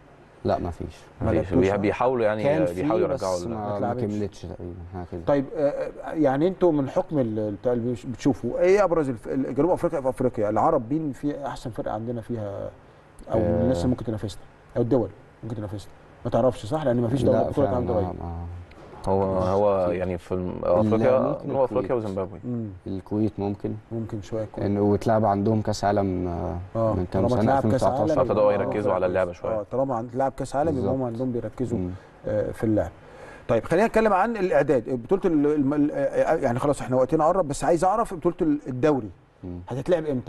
لا ما فيش ما مفيش. لعبتوش، بيح- آه. بيحاولوا يعني كان في بيحاولوا يرجعوا بس ال- ما, ما اتلعبتش. كملتش تقريبا حاجه كده طيب آه، يعني انتوا من حكم ال- بتاع اللي بيش- بتشوفوا ايه ابرز الف- ال- جنوب افريقيا في افريقيا العرب مين في احسن فرقه عندنا فيها او من آه. الناس اللي ممكن تنافسنا او الدول ممكن تنافسنا ما تعرفش صح لان ما فيش لا دوله بطوله فعلا عالم ما- دوليه ما- هو هو يعني في الم- افريقيا ممكن جنوب افريقيا الكويت. وزيمبابوي مم. الكويت ممكن ممكن شويه يكون انه واتلعب عندهم كاس عالم آه، اه من كام طالما سنه تلعب كاس عالم 2019 ابتدوا يبقى يركزوا هم على اللعبة كويس. شوية. اه طالما عند- تلعب كاس عالم يبقى هم بالظبط. عندهم بيركزوا مم. آه، في اللعب طيب خلينا نتكلم عن الاعداد بطوله ال- الم- ال- آه، يعني خلاص احنا وقتنا قرب بس عايز اعرف بطوله الدوري مم. هتتلعب امتى؟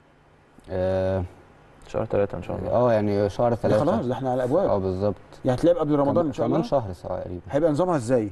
اه شهر ثلاثة ان شاء الله آه، يعني شهر لا ثلاثة خلاص ده احنا على الابواب اه بالظبط يعني هتلعب قبل رمضان كمان- ان شاء كمان الله شهر تقريبا هيبقى نظامها ازاي؟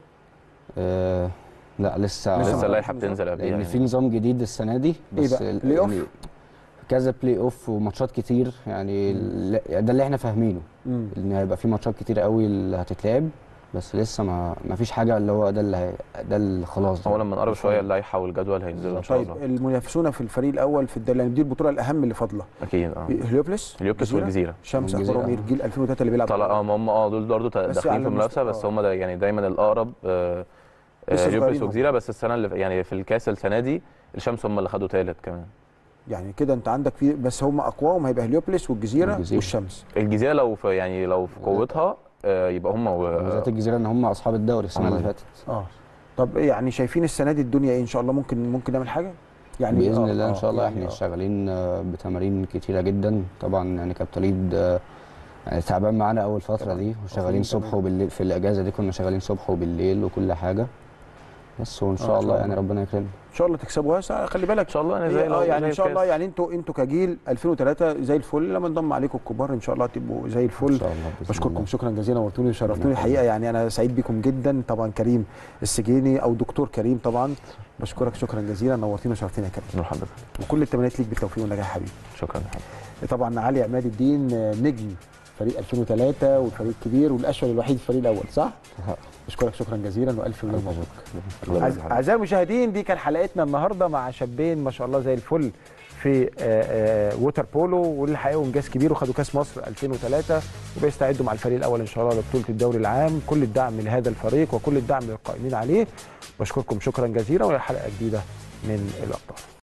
آه لا لسه لسه لسه ما اللائحه عرفناش بتنزل قبلها لان يعني. في نظام جديد السنه دي إيه بس بقى؟ ال- بلاي أوف؟ يعني كذا بلاي اوف وماتشات كتير يعني ال- ده اللي احنا فاهمينه مم. ان هيبقى في ماتشات كتير قوي اللي هتتلعب بس لسه ما ما فيش حاجه اللي هو ده اللي هي ده اللي خلاص هو لما نقرب شويه اللائحه والجدول هينزلوا ان شاء طيب الله المنافسون في الفريق الاول في الدوري يعني دي البطوله الاهم اللي فاضله اكيد اه هليوبلس اليوبلس والجزيره شمس والجزيرة. اخبارهم ايه الجيل 2003 اللي بيلعب طلع اه هم اه دول برضه بس على داخلين في المنافسه المستوى- بس آه. هم دا يعني دايما الاقرب آه، لسه آه، صغيرين اليوبلس هم. وجزيره بس السنه اللي يعني في الكاس السنه دي الشمس هم اللي خدوا ثالث كمان يعني كده انت عندك في بس هم اقواهم هيبقى هليوبلس والجزيره والجزيرة. والشمس الجزيره لو في يعني لو في قوتها آه، يبقى هم و... بالذات الجزيره ان هم اصحاب الدوري السنه اللي هم- فاتت اه طب إيه يعني شايفين السنه دي الدنيا ايه ان شاء الله ممكن ممكن نعمل حاجه يعني باذن آه، الله آه، ان شاء الله يعني احنا آه. شغالين آه، بتمارين كتيره جدا طبعا يعني كابتن وليد آه، يعني تعبان معانا اول فتره دي وشغالين صبح وبالليل في الاجازه دي كنا شغالين صبح وبالليل وكل حاجه بس وان آه، شاء إن الله شاء يعني الله. ربنا يكرمنا ان شاء الله تكسبوا بس خلي بالك ان شاء الله يعني زي إيه، لو اه يعني زي ان شاء الله الكاس. يعني انتوا انتوا كجيل 2003 زي الفل لما انضم عليكم الكبار ان شاء الله تبقوا زي ان الفل شاء الله بإذن بشكركم الله. شكرا جزيلا ونورتوني وشرفتوني ربنا الحقيقه يعني انا سعيد بكم جدا طبعا كريم السجيني او دكتور كريم طبعا بشكرك شكرا جزيلا نورتينا وشرفتينا يا كريم نور حضرتك وكل التمنيات ليك بالتوفيق والنجاح يا حبيبي شكرا يا حبيبي طبعا علي عماد الدين آه، نجم فريق 2003 والفريق الكبير والاشول الوحيد في الفريق الاول صح؟ بشكرك شكرا جزيلا والف مليون مبروك الله أعز- يبارك فيك. اعزائي المشاهدين دي كان حلقتنا النهارده مع شابين ما شاء الله زي الفل في آه، آه، ووتر بولو واللي حققوا انجاز كبير وخدوا كاس مصر 2003 وبيستعدوا مع الفريق الاول ان شاء الله لبطوله الدوري العام كل الدعم لهذا الفريق وكل الدعم للقائمين عليه بشكركم شكرا جزيلا والى حلقه جديده من الابطال